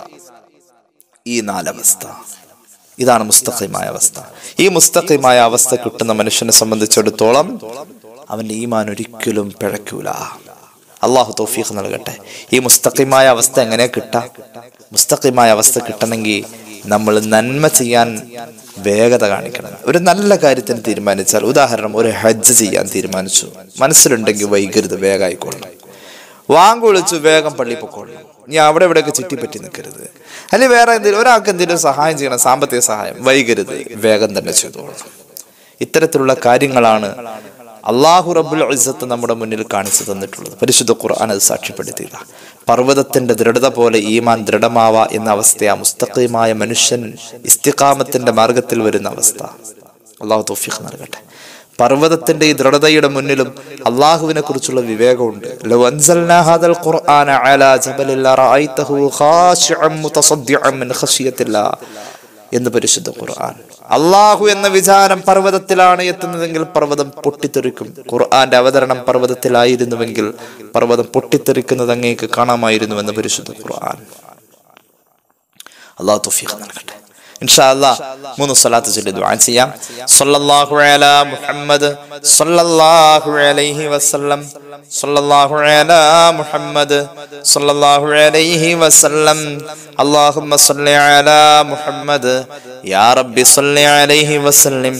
ഈ നാലവസ്ഥ ഇതാണ് മുസ്തഖിമായ അവസ്ഥ ഈ മുസ്തഖിമായ അവസ്ഥ കിട്ടുന്ന മനുഷ്യനെ സംബന്ധിച്ചിടത്തോളം അവന്റെ ഈമാൻ ഒരിക്കലും പിഴയ്ക്കൂല അള്ളാഹു തൗഫീഖ് നൽകട്ടെ ഈ മുസ്തഖിമായ അവസ്ഥ എങ്ങനെ കിട്ടാം മുസ്തഖിമായ അവസ്ഥ കിട്ടണമെങ്കിൽ നമ്മൾ നന്മ ചെയ്യാൻ വേഗത കാണിക്കണം ഒരു നല്ല കാര്യത്തിന് തീരുമാനിച്ചാൽ ഉദാഹരണം ഒരു ഹജ്ജ് ചെയ്യാൻ തീരുമാനിച്ചു മനസ്സിലുണ്ടെങ്കിൽ വൈകരുത് വേഗമായിക്കൊള്ളണം വാങ്കുളിച്ചു വേഗം പള്ളി പൊക്കോളണം നീ അവിടെ ഇവിടെയൊക്കെ ചുറ്റിപ്പറ്റി നിൽക്കരുത് അല്ലെങ്കിൽ വേറെ എന്തെങ്കിലും ഒരാൾക്ക് എന്തെങ്കിലും സഹായം ചെയ്യണം സാമ്പത്തിക സഹായം വൈകരുത് വേഗം തന്നെ ചെയ്തോളണം ഇത്തരത്തിലുള്ള കാര്യങ്ങളാണ് അള്ളാഹു റബ്ബുൽ ഇസ്സത്ത് നമ്മുടെ മുന്നിൽ കാണിച്ചു തന്നിട്ടുള്ളത് പരിശുദ്ധ ഖുർആൻ അത് സാക്ഷ്യപ്പെടുത്തിയത പർവ്വതത്തിന്റെ ദൃഢത പോലെ ഈമാൻ ദൃഢമാവ എന്ന അവസ്ഥയാ മുസ്തഖീമായ മനുഷ്യൻ ഇസ്തിഖാമത്തിന്റെ മാർഗത്തിൽ വരുന്ന അവസ്ഥ അള്ളാഹു തൗഫീഖ് നൽകട്ടെ പർവ്വതത്തിന്റെ ഈ ദൃഢതയുടെ മുന്നിലും അള്ളാഹുവിനെ കുറിച്ചുള്ള വിവേകമുണ്ട് ലൗ അൻസൽനാ ഹാദൽ ഖുർആന അലാ ജബലിൻ ലറഅയ്തഹു ഖാശിഅൻ മുതസദ്ദിഅൻ മിൻ ഖശിയത്തില്ലാ എന്ന് പരിശുദ്ധ ഖുർആൻ അള്ളാഹു എന്ന വിചാരം പർവ്വതത്തിലാണ് എത്തുന്നതെങ്കിൽ പർവ്വതം പൊട്ടിത്തെറിക്കും ഖുർആന്റെ അവതരണം പർവ്വതത്തിലായിരുന്നുവെങ്കിൽ പർവ്വതം പൊട്ടിത്തെറിക്കുന്നത് അങ്ങേക്ക് കാണാമായിരുന്നുവെന്ന് പരിശുദ്ധ ഖുർആൻ അള്ളാഹു തൗഫീഖ് നൽകട്ടെ ഇൻഷാ അല്ലാ മൂന്ന് സ്വലാത്ത് ചൊല്ലി ദുആ ചെയ്യാം സല്ലല്ലാഹു അലാ മുഹമ്മദ് സല്ലല്ലാഹു അലൈഹി വസല്ലം സല്ലല്ലാഹു അലാ മുഹമ്മദ് സല്ലല്ലാഹു അലൈഹി വസല്ലം അല്ലാഹുമ്മ സല്ലി അലാ മുഹമ്മദ് യാ റബ്ബി സല്ലി അലൈഹി വസല്ലം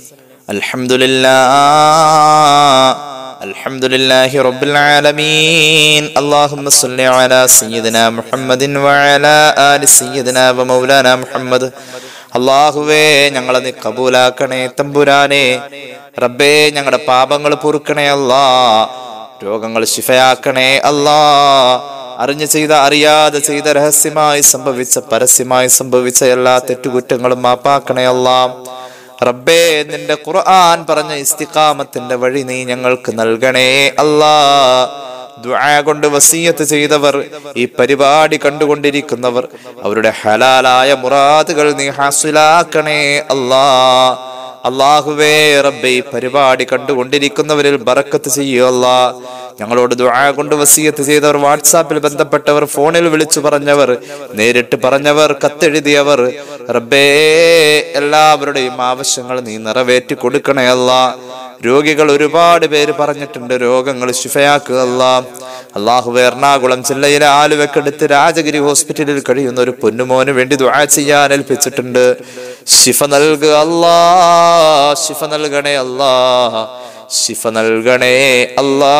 അൽഹംദുലില്ലാ الحمد لله رب العالمين اللهم صل على سيدنا محمد وعلى آل سيدنا ومولانا محمد അള്ളാഹുവേ ഞങ്ങളെ നീ കബൂലാക്കണേ തമ്പുരാനെ റബ്ബേ ഞങ്ങളുടെ പാപങ്ങൾ പൊറുക്കണേ അല്ലാ രോഗങ്ങൾ ശിഫയാക്കണേ അല്ലാ അറിഞ്ഞു ചെയ്ത അറിയാതെ ചെയ്ത രഹസ്യമായി സംഭവിച്ച പരസ്യമായി സംഭവിച്ച എല്ലാ തെറ്റുകുറ്റങ്ങളും മാപ്പാക്കണേ അല്ലാ റബ്ബേ നിന്റെ ഖുർആൻ പറഞ്ഞ ഇസ്തിഖാമത്തിന്റെ വഴി നീ ഞങ്ങൾക്ക് നൽകണേ അല്ലാ ദുആ കൊണ്ട് വസീയത്ത് ചെയ്തവർ ഈ പരിപാടി കണ്ടുകൊണ്ടിരിക്കുന്നവർ അവരുടെ ഹലാലായ മുറാദുകൾ നീ ഹാസിലാക്കണേ അല്ലാ അള്ളാഹുവേ റബ്ബെ ഈ പരിപാടി കണ്ടുകൊണ്ടിരിക്കുന്നവരിൽ ബറക്കത്ത് ചെയ്യുകയല്ല ഞങ്ങളോട് ദുആ കൊണ്ട് വസീയത്ത് ചെയ്തവർ വാട്സാപ്പിൽ ബന്ധപ്പെട്ടവർ ഫോണിൽ വിളിച്ചു പറഞ്ഞവർ നേരിട്ട് പറഞ്ഞവർ കത്തെഴുതിയവർ റബ്ബേ എല്ലാവരുടെയും ആവശ്യങ്ങൾ നീ നിറവേറ്റി കൊടുക്കണേ അല്ല രോഗികൾ ഒരുപാട് പേര് പറഞ്ഞിട്ടുണ്ട് രോഗങ്ങൾ ശിഫയാക്കുകയല്ല അള്ളാഹു എറണാകുളം ജില്ലയിലെ ആലുവക്കടുത്ത് രാജഗിരി ഹോസ്പിറ്റലിൽ കഴിയുന്ന ഒരു പൊന്നുമോന് വേണ്ടി ദുആ ചെയ്യാൻ ഏൽപ്പിച്ചിട്ടുണ്ട് ശിഫ നൽകുക അല്ലാ ശിഫ നൽകണേ അല്ലാ ശിഫ നൽകണേ അല്ലാ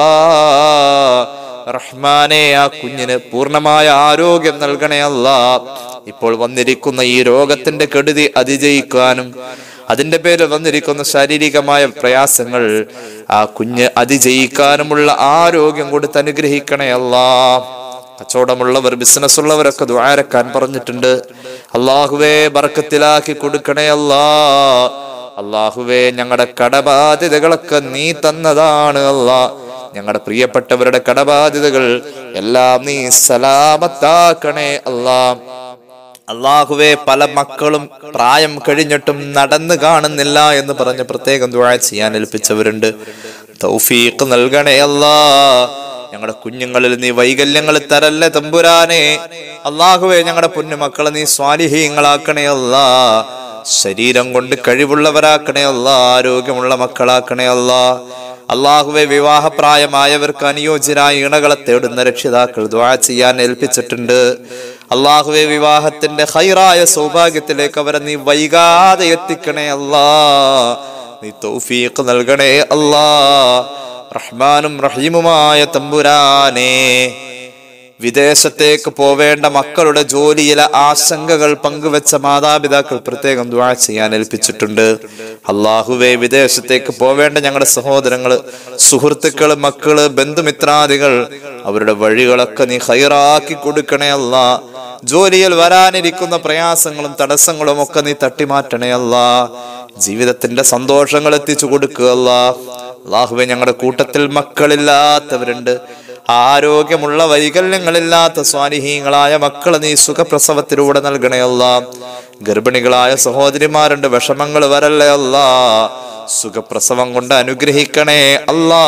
റഹ്മാനെ ആ കുഞ്ഞിന് പൂർണ്ണമായ ആരോഗ്യം നൽകണേ അല്ലാ ഇപ്പോൾ വന്നിരിക്കുന്ന ഈ രോഗത്തിന്റെ കെടുതി അതിജയിക്കാനും അതിന്റെ പേരിൽ വന്നിരിക്കുന്ന ശാരീരികമായ പ്രയാസങ്ങൾ ആ കുഞ്ഞ് അതിജയിക്കാനുമുള്ള ആരോഗ്യം കൊടുത്ത് അനുഗ്രഹിക്കണേ അല്ലാ കച്ചവടമുള്ളവർ ബിസിനസ് ഉള്ളവരൊക്കെ ദ്വാരക്കാൻ പറഞ്ഞിട്ടുണ്ട് അള്ളാഹുവേ ബർക്കത്തിലാക്കി കൊടുക്കണേ അല്ലാ അള്ളാഹുവേ ഞങ്ങളുടെ കടബാധ്യതകളൊക്കെ നീ തന്നതാണ് അല്ലാ ഞങ്ങളുടെ പ്രിയപ്പെട്ടവരുടെ കടബാധ്യതകൾ എല്ലാം നീ സലാമത്താക്കണേ അല്ലാ അള്ളാഹുവെ പല മക്കളും പ്രായം കഴിഞ്ഞിട്ടും നടന്നു കാണുന്നില്ല എന്ന് പറഞ്ഞ് പ്രത്യേകം ദുആ ചെയ്യാൻ ഏൽപ്പിച്ചവരുണ്ട് തൗഫീഖ് നൽകണേ അല്ലാ ഞങ്ങളുടെ കുഞ്ഞുങ്ങളിൽ നീ വൈകല്യങ്ങൾ തരല്ലേ തമ്പുരാനെ അള്ളാഹുവെ ഞങ്ങളുടെ പൊന്നുമക്കളെ നീ സ്വാലിഹീങ്ങളാക്കണേ അല്ലാ ശരീരം കൊണ്ട് കഴിവുള്ളവരാക്കണേ അല്ലാ ആരോഗ്യമുള്ള മക്കളാക്കണേ അല്ലാ അള്ളാഹുവെ വിവാഹപ്രായമായവർക്ക് അനുയോജ്യരായ ഇണകളെ തേടുന്ന രക്ഷിതാക്കൾ ദ്വാ ചെയ്യാൻ ഏൽപ്പിച്ചിട്ടുണ്ട് അള്ളാഹുവെ വിവാഹത്തിന്റെ ഹൈറായ സൗഭാഗ്യത്തിലേക്ക് അവരെ നീ വൈകാതെ എത്തിക്കണേ അല്ലാ നീ തൗഫീഖ് നൽകണേ അല്ലാ റഹ്മാനും റഹീമുമായ തമ്പുരാനേ വിദേശത്തേക്ക് പോവേണ്ട മക്കളുടെ ജോലിയിലെ ആശങ്കകൾ പങ്കുവെച്ച മാതാപിതാക്കൾ പ്രത്യേകം ദ്വാ ചെയ്യാൻ ഏൽപ്പിച്ചിട്ടുണ്ട് അള്ളാഹുവെ വിദേശത്തേക്ക് പോവേണ്ട ഞങ്ങളുടെ സഹോദരങ്ങള് സുഹൃത്തുക്കള് മക്കള് ബന്ധുമിത്രാദികൾ അവരുടെ വഴികളൊക്കെ നീ ഹൈറാക്കി കൊടുക്കണേ അല്ല ജോലിയിൽ വരാനിരിക്കുന്ന പ്രയാസങ്ങളും തടസ്സങ്ങളും ഒക്കെ നീ തട്ടിമാറ്റണേ അല്ല ജീവിതത്തിന്റെ സന്തോഷങ്ങൾ എത്തിച്ചു കൊടുക്കുക അല്ല അള്ളാഹുവെ ഞങ്ങളുടെ കൂട്ടത്തിൽ മക്കളില്ലാത്തവരുണ്ട് ആരോഗ്യമുള്ള വൈകല്യങ്ങളില്ലാത്ത സ്വാനിഹീങ്ങളായ മക്കളെ നീ സുഖപ്രസവത്തിലൂടെ നൽകണേ അല്ല ഗർഭിണികളായ സഹോദരിമാരുണ്ട് വിഷമങ്ങൾ വരല്ലേ അല്ല സുഖപ്രസവം കൊണ്ട് അനുഗ്രഹിക്കണേ അല്ലാ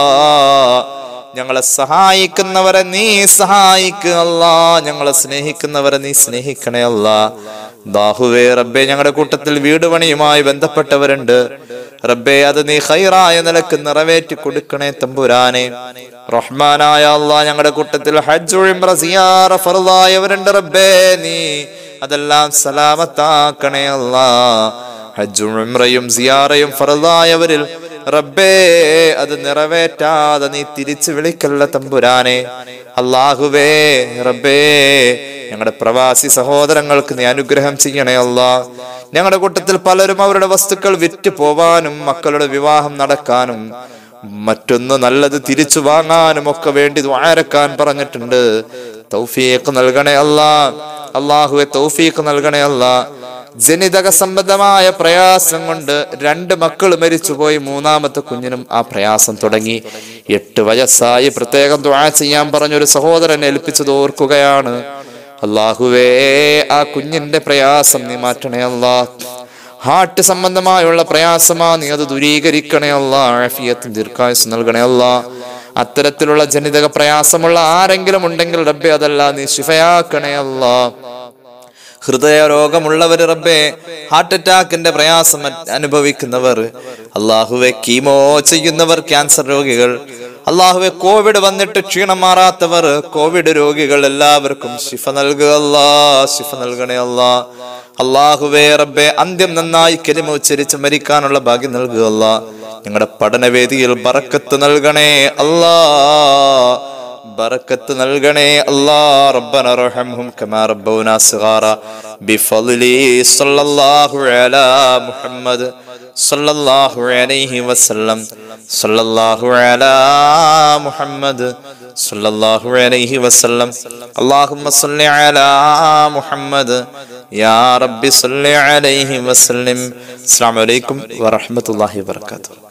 ഞങ്ങളെ സഹായിക്കുന്നവരെ നീ സഹായിക്കുക അല്ലാ ഞങ്ങളെ സ്നേഹിക്കുന്നവരെ നീ സ്നേഹിക്കണേ അല്ലാ ബാഹുവേ റബ്ബെ ഞങ്ങളുടെ കൂട്ടത്തിൽ വീട് പണിയുമായി ബന്ധപ്പെട്ടവരുണ്ട് റബ്ബെ അത് നീ ഹൈറായ നിലക്ക് നിറവേറ്റി കൊടുക്കണേ തമ്പുരാനെ റഹ്മാനായ അള്ളാ ഞങ്ങളുടെ കൂട്ടത്തിൽ ഹജ്ജ് ഉംറ സിയാറ ഫർദായവരുണ്ട് റബ്ബേ നീ അതെല്ലാം സലാമത്താക്കണേ അല്ലാ ഹജ്ജും ഉംറയും സിയാറയും ഫർദായവരിൽ റബ്ബേ അത് നിറവേറ്റാതെ നീ തിരിച്ചു വിളിക്കല്ല തമ്പുരാനെ അള്ളാഹുവേ റബ്ബേ ഞങ്ങളുടെ പ്രവാസി സഹോദരങ്ങൾക്ക് നീ അനുഗ്രഹം ചെയ്യണേ അല്ലാ ഞങ്ങളുടെ കൂട്ടത്തിൽ പലരും അവരുടെ വസ്തുക്കൾ വിറ്റ് പോവാനും മക്കളുടെ വിവാഹം നടക്കാനും മറ്റൊന്ന് നല്ലത് തിരിച്ചു വാങ്ങാനും ഒക്കെ വേണ്ടി ദ്വാരക്കാൻ പറഞ്ഞിട്ടുണ്ട് തൗഫീഖ് നൽകണേ അല്ലാ അള്ളാഹുവെ തൗഫീഖ് നൽകണേ അല്ലാ ജനിതക സംബന്ധമായ പ്രയാസം കൊണ്ട് രണ്ട് മക്കൾ മരിച്ചുപോയി മൂന്നാമത്തെ കുഞ്ഞിനും ആ പ്രയാസം തുടങ്ങി എട്ട് വയസ്സായി പ്രത്യേകം ദ്വാ ചെയ്യാൻ പറഞ്ഞൊരു സഹോദരൻ ഏൽപ്പിച്ചത് ഓർക്കുകയാണ് അള്ളാഹുവേ ആ കുഞ്ഞിന്റെ പ്രയാസം നീ മാറ്റണേ അല്ലാ ഹാർട്ട് സംബന്ധമായുള്ള പ്രയാസമാ നീ അത് ദൂരീകരിക്കണേ അല്ല ആഫിയത്തും ദീർഘായുസ് നൽകണേ അല്ല അത്തരത്തിലുള്ള ജനിതക പ്രയാസമുള്ള ആരെങ്കിലും ഉണ്ടെങ്കിൽ റബ്ബെ അതല്ല നീ ശിഫയാക്കണേ അല്ല ഹൃദയ രോഗമുള്ളവർ റബ്ബെ ഹാർട്ട് അറ്റാക്കിന്റെ പ്രയാസം അ- അനുഭവിക്കുന്നവർ അള്ളാഹുവെ കീമോ ചെയ്യുന്നവർ ക്യാൻസർ രോഗികൾ അള്ളാഹുവെ കോവിഡ് വന്നിട്ട് ക്ഷീണം മാറാത്തവർ കോവിഡ് രോഗികൾ എല്ലാവർക്കും ശിഫ നൽകുക അല്ലാ ശിഫ നൽകണേ അല്ലാ അള്ളാഹുവേ റബ്ബെ അന്ത്യം നന്നായി കെലിമ ഉച്ചരിച്ച് മരിക്കാനുള്ള ഭാഗ്യം നൽകുക അല്ലാ ഞങ്ങളുടെ പഠനവേദിയിൽ ബറക്കത്ത് നൽകണേ അല്ലാ ബറക്കത്ത് നൽകണേ അല്ലാ റബ്ബന റഹംഹും കമാ റബ്ബൗനാ സിഗാറ ബിഫളലി സല്ലല്ലാഹു അലാ മുഹമ്മദ് സല്ലല്ലാഹു അലൈഹി വസല്ലം സല്ലല്ലാഹു അലാ മുഹമ്മദ് സല്ലല്ലാഹു അലൈഹി വസല്ലം اللهم صل على محمد يا رب صل عليه وسلم السلام عليكم ورحمة الله وبركاته